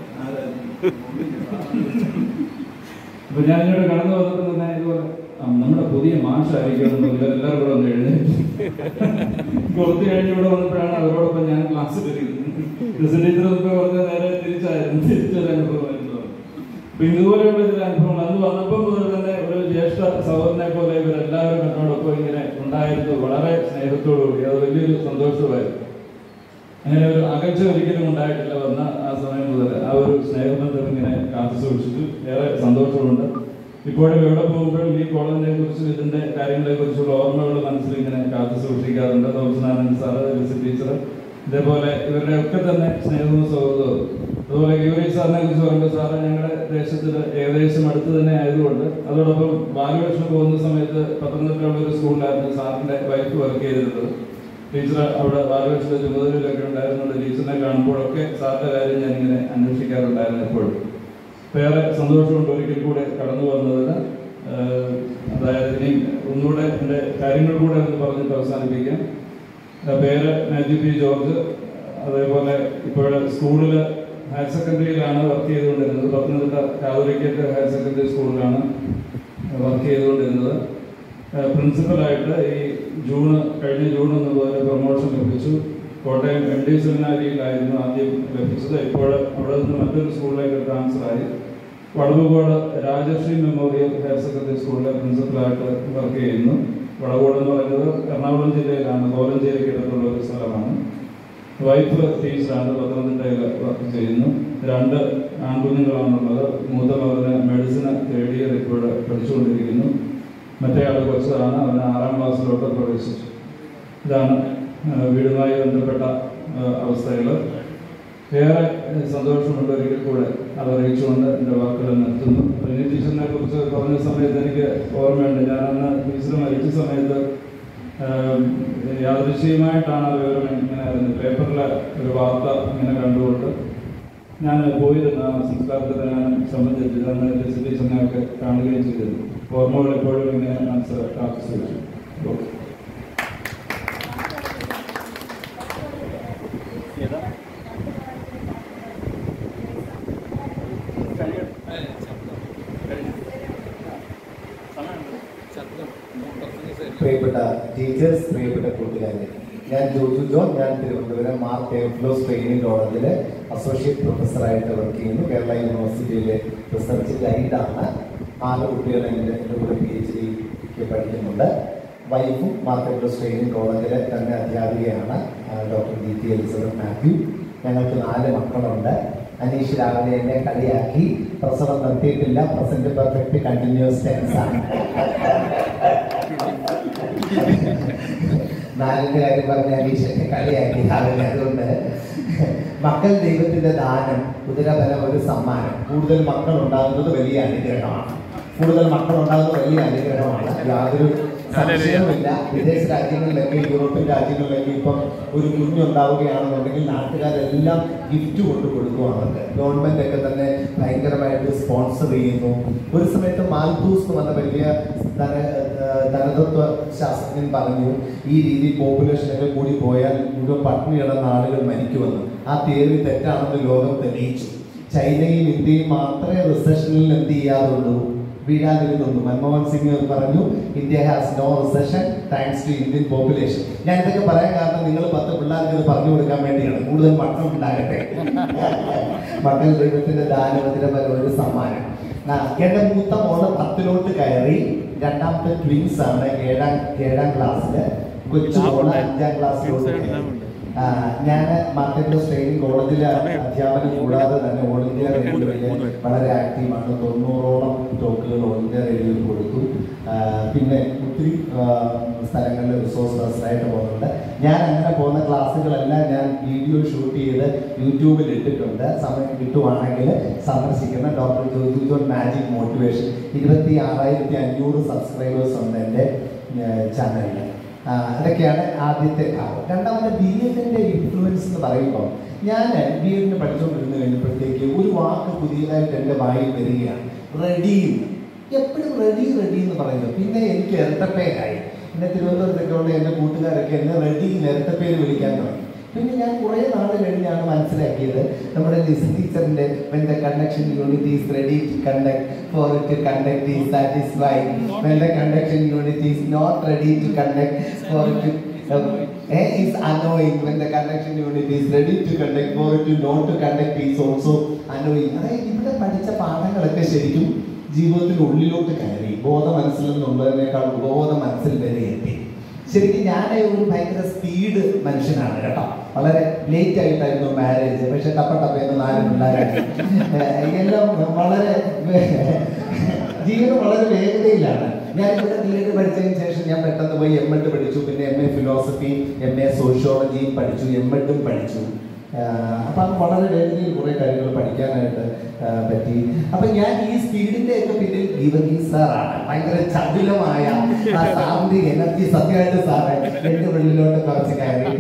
അപ്പൊ ഞാൻ ഇങ്ങോട്ട് കടന്നു വന്നപ്പോൾ തന്നെ ഇതുപോലെ "ആ, നമ്മുടെ പുതിയ മാഷായിരിക്കും എല്ലാവരും കൂടെ ഒന്ന് എഴുന്നേറ്റ് കുറച്ച് കഴിഞ്ഞ് ഇവിടെ വന്നപ്പോഴാണ് അവരോടൊപ്പം ഞാൻ ക്ലാസ് എടുക്കുന്നത് ടീച്ചർ ഒക്കെ പറഞ്ഞ നേരെ തിരിച്ചായിരുന്നു തിരിച്ചൊരു അനുഭവമായിരുന്നു അപ്പൊ ഇതുപോലെയുള്ള ചില അനുഭവങ്ങൾ അന്ന് വന്നപ്പോൾ മുതൽ തന്നെ ഒരു ജ്യേഷ്ഠ സഹോദരനെ പോലെ ഇവരെല്ലാവരും എന്നോടൊപ്പം ഇങ്ങനെ ഉണ്ടായിരുന്നു വളരെ സ്നേഹത്തോടുകൂടി അത് വലിയൊരു സന്തോഷമായിരുന്നു അങ്ങനെ ഒരു അകൽച്ച ഒരിക്കലും ഉണ്ടായിട്ടില്ല വന്ന ആ സമയം മുതൽ ആ ഒരു സ്നേഹബന്ധം ഇങ്ങനെ കാത്തു സൂക്ഷിച്ചു ഏറെ സന്തോഷമുണ്ട് ഇപ്പോഴും എവിടെ പോകുമ്പോഴും ഈ കോളേജിനെ കുറിച്ചും ഇതിന്റെ കാര്യങ്ങളെ കുറിച്ചുള്ള ഓർമ്മകൾ മനസ്സിൽ ഇങ്ങനെ കാത്തു സൂക്ഷിക്കാറുണ്ട് തോമസനാനന്ദ സാറ് ലിസി ടീച്ചർ ഇതേപോലെ ഇവരുടെ ഒക്കെ തന്നെ സ്നേഹവും സൗഹൃദവും അതുപോലെ യൂറി സാറിനെ കുറിച്ച് പറയുമ്പോൾ സാറ് ഞങ്ങളുടെ ദേശത്തിൽ ഏകദേശം അടുത്ത് തന്നെ ആയതുകൊണ്ട് അതോടൊപ്പം ബാലവേഷണം പോകുന്ന സമയത്ത് പത്തനംതിട്ടയുള്ള ഒരു സ്കൂളിലായിരുന്നു സാറിന്റെ വൈഫ് വർക്ക് ചെയ്തിരുന്നത് ടീച്ചർ അവിടെ ബാലവേഷണ ചുമതലയിലൊക്കെ ഉണ്ടായിരുന്നുകൊണ്ട് ടീച്ചറിനെ കാണുമ്പോഴൊക്കെ സാറിന്റെ കാര്യം ഞാൻ ഇങ്ങനെ അന്വേഷിക്കാറുണ്ടായിരുന്നു എപ്പോഴും വേറെ സന്തോഷമുണ്ട് ഒരിക്കൽ കൂടെ കടന്നു വന്നതിന് ഏഹ് അതായത് ഇനി ഒന്നുകൂടെ എൻ്റെ കാര്യങ്ങൾ കൂടെ ഒന്ന് പറഞ്ഞിട്ട് അവസാനിപ്പിക്കാം എൻ്റെ പേര് മാത്യു പി ജോർജ് അതേപോലെ ഇപ്പോൾ സ്കൂളിൽ ഹയർ സെക്കൻഡറിയിലാണ് വർക്ക് ചെയ്തുകൊണ്ടിരുന്നത് പത്തനംതിട്ട കാതോലിക്കറ്റ് ഹയർ സെക്കൻഡറി സ്കൂളിലാണ് വർക്ക് ചെയ്തുകൊണ്ടിരുന്നത് ഏഹ് പ്രിൻസിപ്പലായിട്ട് ഈ ജൂൺ കഴിഞ്ഞ ജൂൺ എന്നതുപോലെ പ്രൊമോഷൻ ലഭിച്ചു കോട്ടയം എം ഡി സെമിനാരിയിലായിരുന്നു ആദ്യം ലഭിച്ചത് ഇപ്പോൾ അവിടെ നിന്ന് മറ്റൊരു സ്കൂളിലേക്ക് ട്രാൻസ്ഫർ ആയി Vadavucode Rajashree memorial higher secondary സ്കൂളിലെ പ്രിൻസിപ്പലായിട്ട് വർക്ക് ചെയ്യുന്നു വടവുകോട് എന്ന് പറയുന്നത് എറണാകുളം ജില്ലയിലാണ് കോലഞ്ചേരിക്ക് അടുത്തുള്ള ഒരു സ്ഥലമാണ് വൈഫ് ടീച്ചറാണ് പത്തനംതിട്ടയിൽ വർക്ക് ചെയ്യുന്നു രണ്ട് ആൺകുഞ്ഞുങ്ങളാണുള്ളത് മൂത്ത മകന് മെഡിസിന് തേർഡ് ഇയർ ഇപ്പോൾ പഠിച്ചുകൊണ്ടിരിക്കുന്നു മറ്റേ ആൾ കൊച്ചതാണ് അവന് ആറാം ക്ലാസ്സിലോട്ട് പ്രവേശിച്ചു ഇതാണ് ആ, വീടുമായി ബന്ധപ്പെട്ട അവസ്ഥകൾ ഏറെ ഏഹ്, സന്തോഷമുണ്ട് ഒരിക്കൽ കൂടെ അത് അറിയിച്ചുകൊണ്ട് എൻ്റെ വാക്കുകൾ നിർത്തുന്നു റിനി ടീച്ചറിനെ കുറിച്ച് പറഞ്ഞ സമയത്ത് എനിക്ക് ഓർമ്മയുണ്ട് ഞാൻ അന്ന് ടീച്ചർ മരിച്ച സമയത്ത് ഏഹ്, യാദൃശ്ചികമായിട്ടാണ് ആ വിവരം ഇങ്ങനെ അറിഞ്ഞത് പേപ്പറിൽ ഒരു വാർത്ത ഇങ്ങനെ കണ്ടുകൊണ്ട് ഞാൻ പോയിരുന്ന ആ സംസ്കാരത്തെ ഞാൻ സംബന്ധിച്ച് അന്ന് ലിസി ടീച്ചറിനെ ഒക്കെ കാണുകയും ചെയ്തിരുന്നു ഓർമ്മകൾ എപ്പോഴും ഇങ്ങനെ മനസ്സിൽ കാത്തു സൂക്ഷിച്ചു ഓക്കെ പ്രിയപ്പെട്ട ടീച്ചേഴ്സ് പ്രിയപ്പെട്ട കൂട്ടുകാരെ ഞാൻ ജോജു ജോൺ ഞാൻ തിരുവനന്തപുരം മാർ തേഫ്ലോസ് ട്രെയിനിങ് കോളേജിലെ അസോസിയേറ്റ് പ്രൊഫസറായിട്ട് വർക്ക് ചെയ്യുന്നു കേരള യൂണിവേഴ്സിറ്റിയിലെ റിസർച്ച് ഗൈഡാണ് ആറ് കുട്ടികൾ എൻ്റെ എൻ്റെ കൂടെ പി എച്ച് ഡിക്ക് പഠിക്കുന്നുണ്ട് വൈഫും മാർ തേഫ്ലോസ് ട്രെയിനിങ് കോളേജിലെ തന്നെ അധ്യാപികയാണ് ആ, doctor G T Elizabeth Mathew ഞങ്ങൾക്ക് നാല് മക്കളുണ്ട് അനീഷ് രാവിലെ എന്നെ കളിയാക്കി പ്രസവം നിർത്തിയിട്ടില്ല പ്രസന്റ് പെർഫെക്റ്റ് കണ്ടിന്യൂസ് ടെൻസ് ആണ് നാലിന്റെ കാര്യം പറഞ്ഞ അനീഷൊക്കെ കളിയാക്കി രാവിലെ അതുകൊണ്ട് മക്കൾ ദൈവത്തിന്റെ ദാനം കുതിരബലം ഒരു സമ്മാനം കൂടുതൽ മക്കൾ ഉണ്ടാകുന്നത് വലിയ അനുഗ്രഹമാണ് കൂടുതൽ മക്കൾ ഉണ്ടാകുന്നത് വലിയ അനുഗ്രഹമാണ് യാതൊരു സംശയവുമില്ല വിദേശ രാജ്യങ്ങളിലൊക്കെ യൂറോപ്യൻ രാജ്യങ്ങളിലൊക്കെ ഇപ്പം ഒരു കുഞ്ഞുണ്ടാവുകയാണെന്നുണ്ടെങ്കിൽ നാട്ടുകാരെല്ലാം ഗിഫ്റ്റ് കൊണ്ട് കൊടുക്കുവാണ് ഗവൺമെന്റ് ഒക്കെ തന്നെ ഭയങ്കരമായിട്ട് സ്പോൺസർ ചെയ്യുന്നു ഒരു സമയത്ത് മാൽത്തൂസ് എന്ന് പറഞ്ഞ വലിയ ധന ഏഹ് ധനതത്വ ശാസ്ത്രജ്ഞൻ പറഞ്ഞു ഈ രീതി പോപ്പുലേഷനൊക്കെ കൂടി പോയാൽ മുഴുവൻ പട്ടിണി കിടന്ന ആളുകൾ മരിക്കുമെന്ന് ആ തിയറി തെറ്റാണെന്ന് ലോകം തെളിയിച്ചു ചൈനയും ഇന്ത്യയും മാത്രമേ റിസഷനിൽ എന്ത് ചെയ്യാറുള്ളൂ വീഴാതിരുന്നുള്ളൂ മൻമോഹൻ സിംഗ് പറഞ്ഞു India has no recession thanks to Indian population ഞാൻ ഇതൊക്കെ പറയാൻ കാരണം നിങ്ങൾ പത്ത് പിള്ളേർക്ക് ഇത് പറഞ്ഞു കൊടുക്കാൻ വേണ്ടിയാണ് കൂടുതൽ മക്കൾ ഉണ്ടാകട്ടെ മക്കൾ ദൈവത്തിന്റെ ദാനവത്തിന് പല ഒരു സമ്മാനം ആ, എന്റെ മൂത്ത മോള് പത്തിലോട്ട് കയറി രണ്ടാമത്തെ ട്വിൻസ് ആണ് ഏഴാം ഏഴാം ക്ലാസ്സില് കൊച്ചു മോള് അഞ്ചാം ക്ലാസ്സിലോട്ട് കയറി ആ, ഞാൻ മാർക്കറ്റ് ട്രെയിനിങ് കോളേജിലെ അധ്യാപനം കൂടാതെ തന്നെ ഓൾ ഇന്ത്യ റേഡിയോയിൽ വളരെ ആക്റ്റീവാണ് തൊണ്ണൂറോളം ടോക്കുകൾ ഓൾ ഇന്ത്യ റേഡിയോയിൽ കൊടുത്തു ആ, പിന്നെ ഒത്തിരി ആ, സ്ഥലങ്ങളിൽ റിസോഴ്സ് പേഴ്സണായിട്ട് പോകുന്നുണ്ട് ഞാൻ അങ്ങനെ പോകുന്ന ക്ലാസ്സുകളെല്ലാം ഞാൻ വീഡിയോ ഷൂട്ട് ചെയ്ത് യൂട്യൂബിൽ ഇട്ടിട്ടുണ്ട് സമയം കിട്ടുവാണെങ്കിൽ സന്ദർശിക്കുന്ന doctor Joju John magic motivation ഇരുപത്തി ആറായിരത്തി അഞ്ഞൂറ് സബ്സ്ക്രൈബേഴ്സ് ഉണ്ട് എൻ്റെ ചാനലിൽ ആ, ഇതൊക്കെയാണ് ആദ്യത്തെ ഭാഗം രണ്ടാമത്തെ ബി എഡിൻ്റെ ഇൻഫ്ലുവൻസ് എന്ന് പറയുമ്പോൾ ഞാൻ ബി എഡിന് പഠിച്ചുകൊണ്ടിരുന്ന് കഴിഞ്ഞപ്പോഴത്തേക്ക് ഒരു വാക്ക് പുതിയതായിട്ട് എൻ്റെ വായിൽ വരികയാണ് റെഡി എപ്പോഴും റെഡി റെഡി എന്ന് പറയുന്നത് പിന്നെ എനിക്ക് ഇരട്ടപ്പേരായി എന്നെ തിരുവനന്തപുരത്തൊക്കെ ഉള്ള എൻ്റെ കൂട്ടുകാരൊക്കെ എന്നെ റെഡി ഇരട്ടപ്പേര് വിളിക്കാൻ തുടങ്ങി പിന്നെ ഞാൻ കുറേ നാൾ കഴിഞ്ഞാണ് മനസ്സിലാക്കിയത് നമ്മുടെ ലിസൺ ടീച്ചറിന്റെ when the conduction unit is ready to conduct for it to conduct is satisfied when the conduction unit is not ready to conduct for it to uh, eh, is annoying when the conduction unit is ready to conduct for it to not to conduct is also annoying അതായത് ഇവിടെ പഠിച്ച പാഠങ്ങളൊക്കെ ശരിക്കും ജീവിതത്തിന്റെ ഉള്ളിലോട്ട് കയറി ബോധ മനസ്സിൽ നിന്നുള്ളതിനേക്കാൾ ഉപബോധ മനസ്സിൽ വരെ എത്തി ശരിക്കും ഞാൻ ഒരു ഭയങ്കര സ്പീഡ് മനുഷ്യനാണ് കേട്ടോ വളരെ ലേറ്റ് ആയിട്ടായിരുന്നു മാരേജ് പക്ഷെ ടപ്പ ടപ്പയെന്ന് നാല് പിള്ളേരായി ഏഹ് എല്ലാം വളരെ ജീവിതം വളരെ വേഗതയിലാണ് ഞാൻ ഇവിടെ ബിഎഡ് പഠിച്ചതിന് ശേഷം ഞാൻ പെട്ടെന്ന് പോയി എം എഡ് പഠിച്ചു പിന്നെ M A philosophy M A സോഷ്യോളജിയും പഠിച്ചു എം എഡും പഠിച്ചു ആഹ് അപ്പൊ അത് വളരെ വേഗതയിൽ കുറെ കാര്യങ്ങൾ പഠിക്കാനായിട്ട് ആഹ് പറ്റി അപ്പൊ ഞാൻ ഈ സ്പീഡിന്റെ ഒക്കെ പിന്നിൽ ഗീവകി സാറാണ് ഭയങ്കര ചതുലമായ ആ സാറിന്റെ എനർജി സത്യമായിട്ട് സാറ് എന്റെ ഉള്ളിലോട്ട് കുറച്ച് കയറി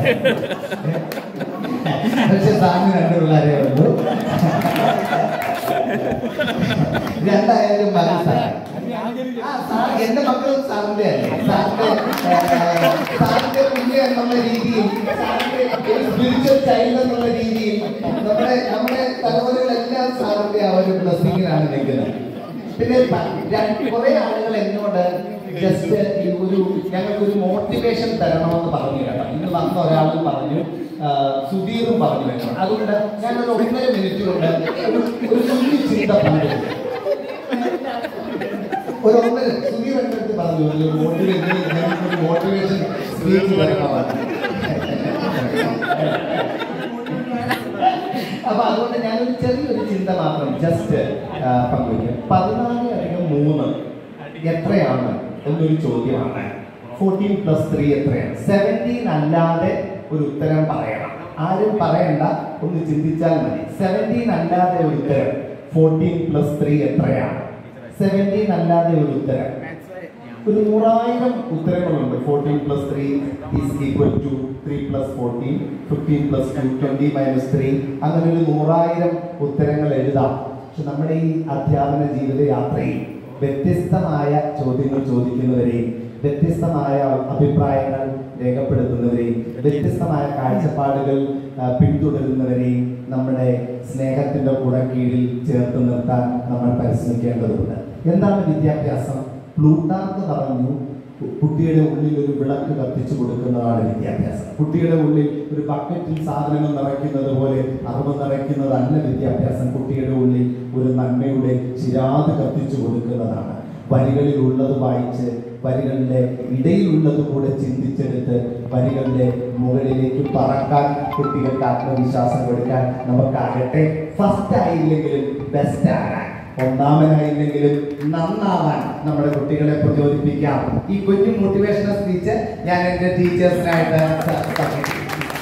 പക്ഷെ സാറിന് രണ്ട് പിള്ളേരെ ഉള്ളൂ രണ്ടായാലും മതി സാർ ആ, സാർ എന്റെ മക്കളും സാറിന്റെ അല്ലേ സാറിന്റെ ഏഹ്, സാറിന്റെ കുഞ്ഞ് എന്നുള്ള രീതിയിൽ സാറിന്റെ ഒരു സ്പിരിച്വൽ ചൈൽഡ് എന്നുള്ള രീതിയിൽ നമ്മുടെ നമ്മുടെ തലമുറകളെല്ലാം സാറിന്റെ ആ ഒരു ബ്ലസ്സിങ്ങിലാണ് നിൽക്കുന്നത് പിന്നെ പ- ര- കുറെ ആളുകൾ എന്നോട് ജസ്റ്റ് ഈ ഒരു ഞങ്ങൾക്കൊരു മോട്ടിവേഷൻ തരണമെന്ന് പറഞ്ഞു കേട്ടോ ഇന്ന് വന്ന ഒരാൾ പറഞ്ഞു ആ, സുധീറും പറഞ്ഞു എന്നോട് അതുകൊണ്ട് ഞാനൊരു ഒന്നര മിനിറ്റ് കൊണ്ട് ഒരു ഒരു കുഞ്ഞു ചിന്ത പങ്കെടുത്തു ഒരു ഒന്നര സുധീർ എൻ്റെ അടുത്ത് പറഞ്ഞു ഒരു മോട്ടിവേഷൻ ഒരു മോട്ടിവേഷൻ സ്പീച്ച് തരണമെന്ന് അപ്പൊ അതുകൊണ്ട് ഞാനൊരു ചെറിയൊരു ചിന്ത മാത്രം ജസ്റ്റ് പങ്കുവയ്ക്കും പതിനാല് അധികം മൂന്ന് എത്രയാണ് എന്നൊരു ചോദ്യമാണ് ഫോർട്ടീൻ പ്ലസ് ത്രീ എത്രയാണ് സെവൻറ്റീൻ അല്ലാതെ ഒരു ഉത്തരം പറയണം ആരും പറയണ്ട ഒന്ന് ചിന്തിച്ചാൽ മതി സെവൻറ്റീൻ അല്ലാതെ ഒരു ഉത്തരം ഫോർട്ടീൻ പ്ലസ് ത്രീ എത്രയാണ് സെവൻറ്റീൻ അല്ലാതെ ഒരു ഉത്തരം ഒരു നൂറായിരം ഉത്തരങ്ങളുണ്ട് fourteen plus three is equal to three plus fourteen fifteen plus two twenty minus three അങ്ങനെ ഒരു നൂറായിരം ഉത്തരങ്ങൾ എഴുതാം പക്ഷെ നമ്മുടെ ഈ അധ്യാപന ജീവിത യാത്രയിൽ വ്യത്യസ്തമായ ചോദ്യങ്ങൾ ചോദിക്കുന്നവരെയും വ്യത്യസ്തമായ അഭിപ്രായങ്ങൾ രേഖപ്പെടുത്തുന്നവരെയും വ്യത്യസ്തമായ കാഴ്ചപ്പാടുകൾ ആ, പിന്തുടരുന്നവരെയും നമ്മുടെ സ്നേഹത്തിന്റെ കൂടെ കീഴിൽ ചേർത്ത് നിർത്താൻ നമ്മൾ പരിശ്രമിക്കേണ്ടതുണ്ട് എന്താണ് വിദ്യാഭ്യാസം പ്ലൂട്ടാർക്ക് പറഞ്ഞു കുട്ടിയുടെ ഉള്ളിൽ ഒരു വിളക്ക് കത്തിച്ചു കൊടുക്കുന്നതാണ് വിദ്യാഭ്യാസം കുട്ടിയുടെ ഉള്ളിൽ ഒരു ബക്കറ്റിൽ സാധനങ്ങൾ നിറയ്ക്കുന്നത് പോലെ അറിവ് നിറയ്ക്കുന്നതല്ല വിദ്യാഭ്യാസം കുട്ടിയുടെ ഉള്ളിൽ ഒരു നന്മയുടെ ചിരാത് കത്തിച്ചു കൊടുക്കുന്നതാണ് വരികളിൽ ഉള്ളത് വായിച്ച് വരികളുടെ ഇടയിലുള്ളത് കൂടെ ചിന്തിച്ചെടുത്ത് വരികളുടെ മുകളിലേക്ക് പറക്കാൻ കുട്ടികൾക്ക് ആത്മവിശ്വാസം കൊടുക്കാൻ നമുക്കാകട്ടെ ഫസ്റ്റ് ആയില്ലെങ്കിലും ബെസ്റ്റ് ആകാൻ ഒന്നാമനായില്ലെങ്കിലും നന്നാവാൻ നമ്മുടെ കുട്ടികളെ പ്രചോദിപ്പിക്കാം ഈ കുഞ്ഞു മോട്ടിവേഷണൽ സ്പീച്ച് ഞാൻ എൻ്റെ ടീച്ചേഴ്സിനായിട്ട് സമർപ്പിക്കുന്നു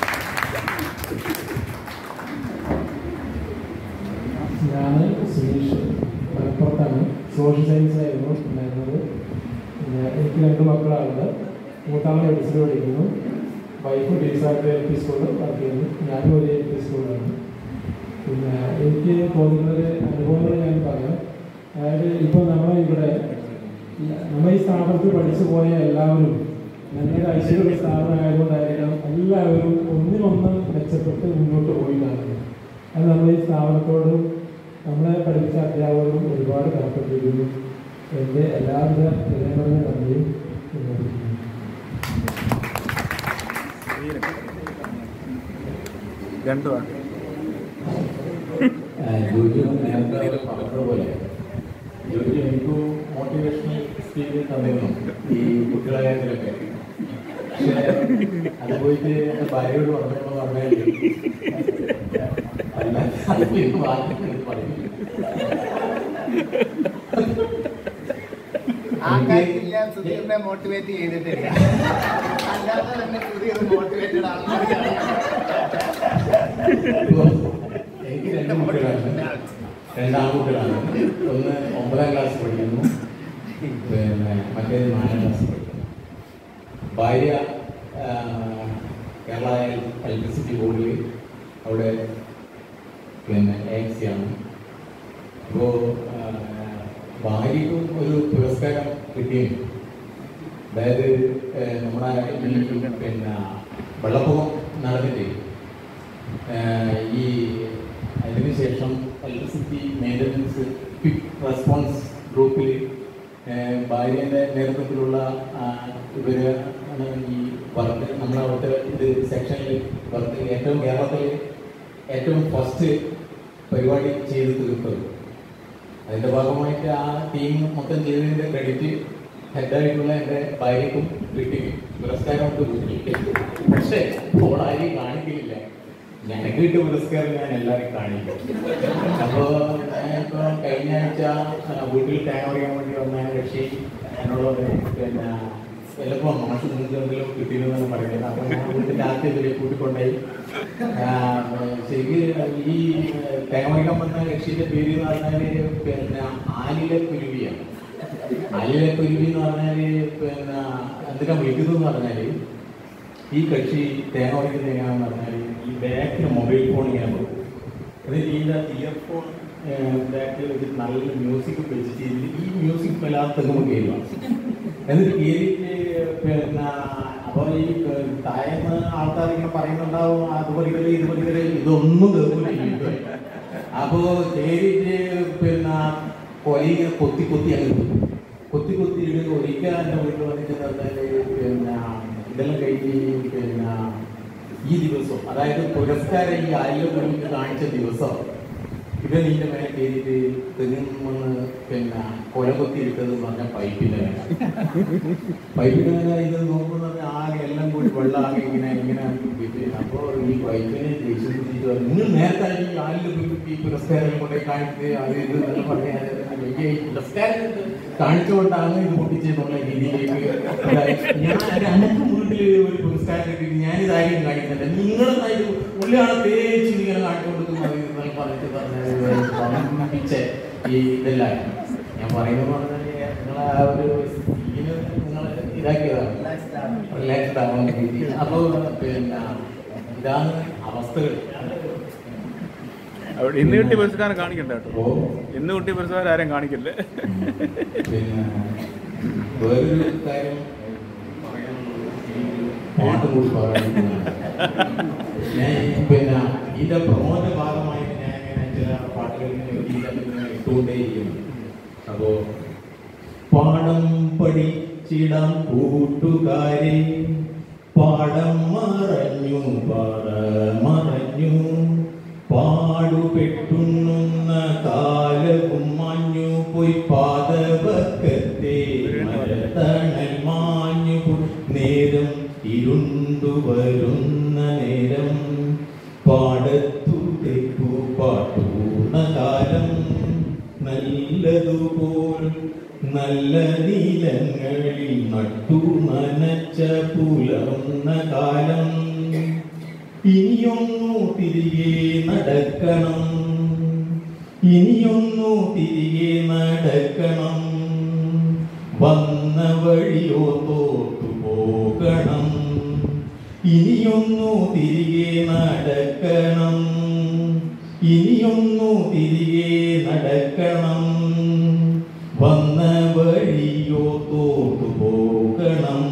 ഞാൻ സുനീഷ് മലപ്പുറത്താണ് സോഷ്യൽ സയൻസിലായിരുന്നു ഉണ്ടായിരുന്നത് പിന്നെ എനിക്ക് രണ്ട് മക്കളാണ് മൂത്താമൻ എഡിസിൽ പഠിക്കുന്നു വൈഫ് ടീച്ചറായിട്ട് എൽ പി സ്കൂളിൽ വർക്ക് ചെയ്യുന്നു ഞാനും ഒരു എൽ പി സ്കൂളിലാണ് പിന്നെ എനിക്ക് തോന്നുന്നത് അനുഭവങ്ങൾ ഞാൻ പറയാം അതായത് ഇപ്പോൾ നമ്മളെ ഇവിടെ നമ്മൾ ഈ സ്ഥാപനത്തിൽ പഠിച്ചു പോയ എല്ലാവരും നല്ല ഐശ്വര്യ സ്ഥാപനമായതുകൊണ്ടായിരിക്കണം എല്ലാവരും ഒന്നിനൊന്ന് മെച്ചപ്പെട്ട് മുന്നോട്ട് പോയിട്ടാണ് അത് നമ്മൾ ഈ സ്ഥാപനത്തോടും നമ്മളെ പഠിപ്പിച്ച അധ്യാപകരും ഒരുപാട് കടപ്പെട്ടിരിക്കുന്നു എൻ്റെ എല്ലാവിധ ജനങ്ങളുടെ നന്ദിയും നിർവഹിക്കുന്നു രണ്ടു ജോലി നേരത്തെ പറഞ്ഞതുപോലെ ജോലി എനിക്കും മോട്ടിവേഷണൽ സ്പീച്ച് തന്നിരുന്നു ഈ കുട്ടികളെ കാര്യത്തിലൊക്കെ പക്ഷേ അത് പോയിട്ട് എൻ്റെ ഭാര്യയോട് പറഞ്ഞപ്പോൾ പറഞ്ഞാൽ അല്ല അത് പിന്നെ വാർത്തകൾ പറയും ആ കാര്യത്തിൽ ഞാൻ സുധീറിനെ മോട്ടിവേറ്റ് ചെയ്തിട്ടില്ല അല്ലാതെ തന്നെ സുധീർ മോട്ടിവേറ്റഡ് ആണെന്ന് എനിക്കറിയാം എനിക്ക് രണ്ട് കുട്ടികളാണ് രണ്ടാൺകുട്ടികളാണ് ഒന്ന് ഒമ്പതാം ക്ലാസ് പഠിക്കുന്നു പിന്നെ മറ്റേത് നാലാം ക്ലാസ് പഠിക്കുന്നു ഭാര്യ ആ, കേരള ഇലക്ട്രിസിറ്റി ബോർഡിൽ അവിടെ പിന്നെ എക്സി ആണ് അപ്പോൾ ഭാര്യയ്ക്കും ഒരു പുരസ്കാരം കിട്ടിയിരുന്നു അതായത് ഏഹ്, നമ്മുടെ ഈ പിന്നെ വെള്ളപ്പൊക്കം നടന്നിട്ട് ഏഹ്, ഈ അതിനുശേഷം ഇലക്ട്രിസിറ്റി മെയിൻ്റനൻസ് ക്വിക്ക് റെസ്പോൺസ് ഗ്രൂപ്പിൽ ഭാര്യയുടെ നേതൃത്വത്തിലുള്ള ആ, ഇവര് ആണ് ഈ വർക്ക് നമ്മുടെ അവിടുത്തെ ഇത് സെക്ഷനിൽ വർക്ക് ഏറ്റവും കേരളത്തിൽ ഏറ്റവും ഫസ്റ്റ് പരിപാടി ചെയ്ത് തീർത്തത് അതിന്റെ ഭാഗമായിട്ട് ആ ടീം മൊത്തം ചെയ്തതിന്റെ ക്രെഡിറ്റ് ഹെഡായിട്ടുള്ള എൻ്റെ ഭാര്യക്കും കിട്ടിക്കും പുരസ്കാരം കൊണ്ട് കിട്ടി പക്ഷേ ഓളാരും കാണിക്കില്ല ഞങ്ങൾക്ക് കിട്ടിയ പുരസ്കാരം ഞാൻ എല്ലാവരും കാണിക്കും അപ്പോൾ ഞാനിപ്പോൾ കഴിഞ്ഞ ആഴ്ച ആ, വീട്ടിൽ തേങ്ങ പറയാൻ വേണ്ടി വന്ന രക്ഷി എന്നോട് പറഞ്ഞു, പിന്നെ ചിലപ്പോൾ മാഷ് നിങ്ങൾക്ക് എന്തെങ്കിലും കിട്ടിയിരുന്നെന്ന് പറയുന്നത് അപ്പോൾ ഞാൻ വീട്ടിൻ്റെ ആദ്യം ഇതിൽ കൂട്ടിക്കൊണ്ടായി ആ, ശരിക്കും ഈ തേങ്ങ പറിക്കാൻ വന്ന രക്ഷിന്റെ പേര് എന്ന് പറഞ്ഞാല് പിന്നെ ആലിലെ കുരുവിയാണ് ആലിലെ കുരുവി എന്ന് പറഞ്ഞാല് പിന്നെ എന്തിനാ വിളിക്കുന്നതെന്ന് പറഞ്ഞാല് ഈ കക്ഷി തേങ്ങ പറിക്കുന്നത് എങ്ങനെയാണെന്ന് പറഞ്ഞാല് ഈ ബാക്കിൽ മൊബൈൽ ഫോൺ ഇങ്ങനെ കൊടുക്കും എന്നിട്ട് ഇതിൻ്റെ ഇയർഫോൺ ബാക്കിൽ വെച്ചിട്ട് നല്ല മ്യൂസിക് വെച്ചിട്ട് ഇതിൽ ഈ മ്യൂസിക് വല്ലാതെ തെങ്ങുമ്പോൾ കേൾക്കുക എന്നിട്ട് കേറിയിട്ട് പിന്നെ അപ്പോൾ ഈ താഴ്ന്ന ആൾക്കാർ ഇങ്ങനെ പറയുന്നുണ്ടാവും അത് പഠിക്കല് ഇത് പഠിക്കല് ഇതൊന്നും കേൾക്കില്ല ഈ വീട്ടിൽ. അപ്പോ കേറിയിട്ട് പിന്നെ കൊലയിങ്ങനെ കൊത്തി കൊത്തി അങ്ങ് ഇട്ടു. കൊത്തി കൊത്തി ഇട്ട് ഒരിക്കൽ എൻ്റെ വീട്ടിൽ വന്നിട്ട് പറഞ്ഞാല് പിന്നെ ഇതെല്ലാം കഴിഞ്ഞ് പിന്നെ ഈ ദിവസം അതായത് പുരസ്കാരം ഈ ആയിരം കോടിക്ക് കാണിച്ച ദിവസം ഇവൻ ഇതിന്റെ മേലെ കയറിയിട്ട് തെങ്ങുമെന്ന് പിന്നെ കൊല കൊത്തി ഇട്ടത് പറഞ്ഞ പൈപ്പിന്റെ മേലെ പൈപ്പിന്റെ മേലെ ഇത് നോക്കുന്ന ആകെ എല്ലാം കൂടി വെള്ളം ആകെ ഇങ്ങനെ ഇങ്ങനെ അപ്പോ ഈ പൈപ്പിനെ ദേഷ്യം പിടിച്ചിട്ട് പറഞ്ഞു, നിങ്ങൾ നേരത്തെ ഈ ആലിൽ ഈ പുരസ്കാരം കൊണ്ടുപോയി കാണിച്ച് അത് ഇത് എന്നെല്ലാം പറഞ്ഞാൽ വലിയ ഈ പുരസ്കാരം കാണിച്ചുകൊണ്ടാണ് ഇത് പൊട്ടിച്ചെന്നുള്ള രീതിയിലേക്ക് ഞാൻ അനക്ക് വീട്ടിൽ ഒരു പുരസ്കാരം കിട്ടിയിട്ട് ഞാൻ ഇതായിരിക്കും കാണിക്കുന്നില്ല നിങ്ങളെന്നായിട്ട് ഉള്ളിയാണ് തേച്ച് ഇങ്ങനെ കാണിച്ചുകൊടുക്കും മതി എന്നൊക്കെ പറഞ്ഞിട്ട് പറഞ്ഞിപ്പിച്ച ഈ ഇതെല്ലാം ഞാൻ പറയുന്നത് പറഞ്ഞാൽ നിങ്ങളെ ആ ഒരു ഇതിന് നിങ്ങൾ ഇതാക്കിയതാണ് റിലാക്സ്ഡ് ആവാൻ വേണ്ടി അപ്പോൾ പിന്നെ ഇതാണ് അവസ്ഥകൾ അവിടെ ഇന്ന് കിട്ടിയ പുരസ്കാരം കാണിക്കണ്ട കേട്ടോ ഇന്ന് കിട്ടിയ പുരസ്കാരം ആരും കാണിക്കല്ലേ പിന്നെ വേറൊരു കാര്യം പറയാനുള്ളത് എനിക്ക് പാട്ട് കൂടി പറയാനുള്ളതാണ് ഞാൻ പിന്നെ ഇതിന്റെ പ്രമോദ ഭാഗമായിട്ട് ഞാൻ ഇങ്ങനെ ചില പാട്ടുകൾ ഇങ്ങനെ ഇങ്ങനെ ഇട്ടുകൊണ്ടേയിരിക്കുന്നു അപ്പോ പാടം പഠിച്ചിടാം കൂട്ടുകാരെ പാടം മറഞ്ഞു പാട മറഞ്ഞു പാടുപെട്ടുണ്ണുന്ന കാലവും മഞ്ഞു പോയി പാതവക്കത്തെ മരത്തണൽ മാഞ്ഞു പോയി നേരം ഇരുണ്ടു വരുന്ന നേരം പാടത്തു തെക്കു പാട്ടൂന്ന കാലം നല്ലതുപോലും നല്ല നീലങ്ങളിൽ നട്ടു നനച്ച പുലർന്ന കാലം ഇനിയൊന്നു തിരികെ നടക്കണം ഇനിയൊന്നു തിരികെ നടക്കണം വന്ന വഴിയോ തോട്ടു പോകണം ഇനിയൊന്നു തിരികെ നടക്കണം ഇനിയൊന്നു തിരികെ നടക്കണം വന്ന വഴിയോ തോട്ടു പോകണം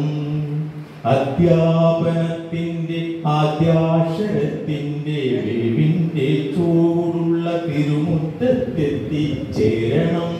അധ്യാപനത്തിന്റെ ആദ്യാക്ഷരത്തിന്റെ വെളിവിന്റെ ചൂടുള്ള തിരുമുറ്റത്തെത്തിച്ചേരണം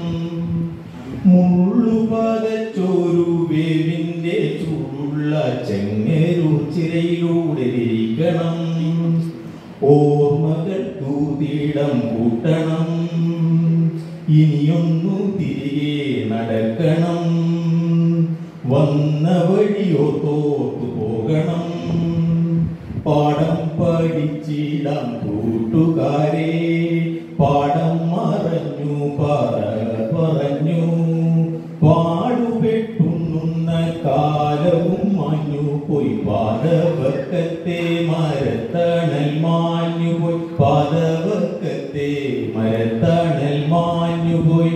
മുള്ളുപതച്ചോരു വേവിന്റെ ചൂടുള്ള ചെങ്ങരു ചിരയിലൂടെ ഇരിക്കണം ഓർമ്മകൾ തൂതിടം കൂട്ടണം ഇനിയൊന്നു തിരികെ നടക്കണം വന്ന വഴിയോ തോട്ടു പോകണം പാഠം പഠിച്ചിടാം കൂട്ടുകാരെ പാഠം മറഞ്ഞു പറ പറഞ്ഞു പാടുപെട്ടുണ്ണുന്ന കാലവും മാഞ്ഞു പോയി പാതവക്കത്തെ മരത്തണൽ മാഞ്ഞു പോയി പാതവക്കത്തെ മരത്തണൽ മാഞ്ഞു പോയി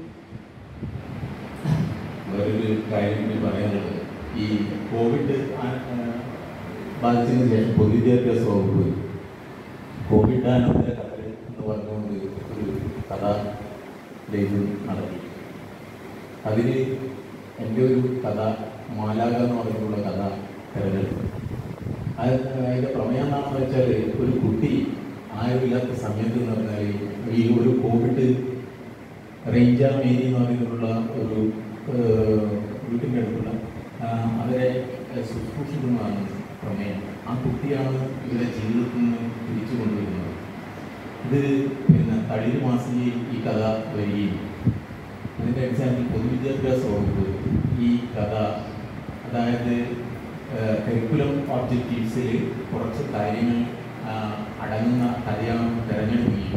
വേറൊരു കാര്യം കൂടി പറയാനുള്ളത് ഈ കോവിഡ് ആ- ആ, ബാധിച്ചതിന് ശേഷം പൊതുവിദ്യാഭ്യാസ വകുപ്പ് കോവിഡ് അനന്തര കഥകൾ എന്ന് പറഞ്ഞുകൊണ്ട് ഒരു കഥ ലേഖ നടത്തി അതിൽ എൻ്റെ ഒരു കഥ മാലാക എന്ന് പറഞ്ഞിട്ടുള്ള കഥ തിരഞ്ഞെടുത്തു അത് അതിൻ്റെ പ്രമേയം എന്താണെന്ന് വെച്ചാൽ ഒരു കുട്ടി ആരുമില്ലാത്ത സമയത്ത് എന്ന് പറഞ്ഞാൽ ഈ ഒരു കോവിഡ് റേഞ്ച മേരി എന്ന് പറഞ്ഞിട്ടുള്ള ഒരു ഏഹ്, വീട്ടിൻ്റെ അടുത്തുള്ള ആ, അവരെ ശുശ്രൂഷിക്കുന്നതാണ് പ്രമേയം ആ കുട്ടിയാണ് ഇവരെ ജീവിതത്തിൽ നിന്ന് തിരിച്ചു കൊണ്ടുവരുന്നത് ഇത് പിന്നെ തളിര് മാസികയിൽ ഈ കഥ വരികയും അതിൻ്റെ എക്സാമ്പിൾ പൊതുവിദ്യാഭ്യാസ വകുപ്പ് ഈ കഥ അതായത് കരിക്കുലം ഓബ്ജക്റ്റീവ്സിൽ കുറച്ച് കാര്യങ്ങൾ ആ, അടങ്ങുന്ന കഥയാണെന്ന് തിരഞ്ഞെടുക്കുകയും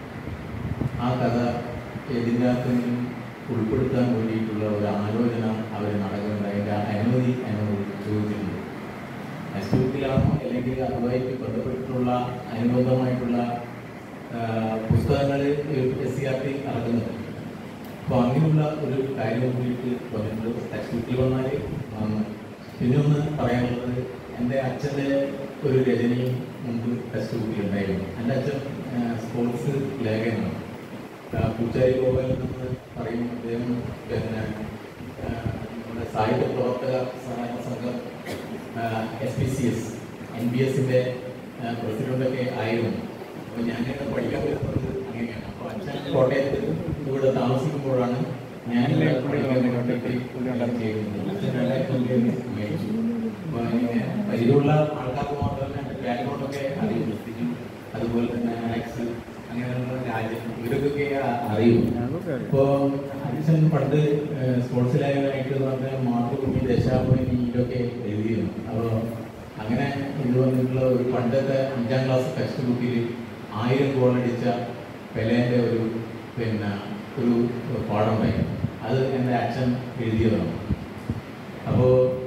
ആ കഥ ഇതിൻ്റെ അകത്ത് നിന്നും ഉൾപ്പെടുത്താൻ വേണ്ടിയിട്ടുള്ള ഒരു ആലോചന അവർ നടക്കുന്നുണ്ട് അതിൻ്റെ അനുമതി എന്നോട് ചോദിച്ചിട്ടുണ്ട് എസ്റ്റുത്തിലാണോ അല്ലെങ്കിൽ അതുമായിട്ട് ബന്ധപ്പെട്ടിട്ടുള്ള അനുബന്ധമായിട്ടുള്ള പുസ്തകങ്ങൾ എസ് സി ആർ ടി നടക്കുന്നുണ്ട് അപ്പോൾ അങ്ങനെയുള്ള ഒരു കാര്യം കൂടിയിട്ട് വന്നിട്ടുണ്ട് ടെക്സ്റ്റ് ബുക്കിൽ വന്നാൽ വന്ന് പിന്നെ ഒന്ന് പറയാനുള്ളത് എൻ്റെ അച്ഛൻ്റെ ഒരു രചനയും മുമ്പ് ടെക്സ്റ്റ് ബുക്കിൽ ഉണ്ടായിരുന്നു എൻ്റെ അച്ഛൻ സ്പോർട്സ് ലേഖനമാണ് ആ, പൂച്ചാരി ഗോപാലൻ എന്ന് പറയും അദ്ദേഹം പിന്നെ ആ, നമ്മുടെ സാഹിത്യ പ്രവർത്തക സഹായക സംഘം S P C S N B എസിൻ്റെ പ്രസിഡൻ്റൊക്കെ ആയിരുന്നു അപ്പോൾ ഞാനിവിടെ പഠിക്കാൻ വരുന്നത് അങ്ങനെയാണ് അപ്പോൾ അച്ഛൻ കോട്ടയത്ത് ഇവിടെ താമസിക്കുമ്പോഴാണ് ഞാൻ ഇവിടെ പഠിക്കാൻ വേണ്ടിയിട്ട് ചെയ്യുന്നത് അച്ഛൻ രണ്ടായിരത്തി ഒമ്പതിൽ മേടിച്ചു അപ്പോൾ ഇങ്ങനെ പരിചയമുള്ള ആൾക്കാർക്ക് മാത്രമല്ല എൻ്റെ ബാക്ക്ഗ്രൗണ്ടൊക്കെ അറിയും അതുപോലെ തന്നെ ആക്സ് അങ്ങനെയുള്ള രാജ്യം ഇവരൊക്കെ അറിയും ഇപ്പോൾ അച്ഛൻ പണ്ട് സ്പോർട്സ് ലേഖനമായിട്ട് പറഞ്ഞ മാതൃഭൂമി ദശാഭൂമി ഇതൊക്കെ എഴുതിയിരുന്നു അപ്പോൾ അങ്ങനെ ഇത് വന്നിട്ടുള്ള ഒരു പണ്ടത്തെ അഞ്ചാം ക്ലാസ് ടെക്സ്റ്റ് ബുക്കിൽ ആയിരം ഗോൾ അടിച്ച പെലേൻ്റെ ഒരു പിന്നെ ഒരു പാഠം ഉണ്ടായിരുന്നു അത് എൻ്റെ അച്ഛൻ എഴുതിയതാണ് അപ്പോൾ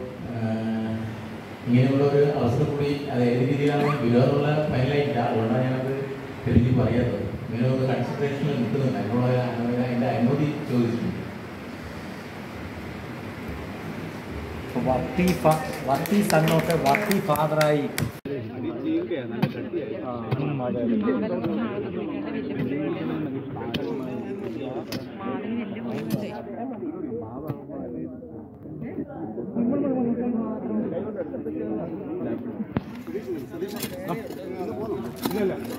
അത് ഏത് രീതിയിലാണ് വിരോധമുള്ള ഫയലായിട്ടില്ല അതുകൊണ്ടാണ് ഞാനത് തിരിഞ്ഞ് പറയാത്തത് ഇങ്ങനെ ഒരു കൺസിഡറേഷനിൽ നിൽക്കുന്നുണ്ട് അതിനുള്ള അതിൻ്റെ അനുമതി ചോദിച്ചിട്ടുണ്ട് വർത്തി ഫ- വർത്തി സണ്ണൊക്കെ വർത്തി ഫാദറായി ഇല്ലല്ല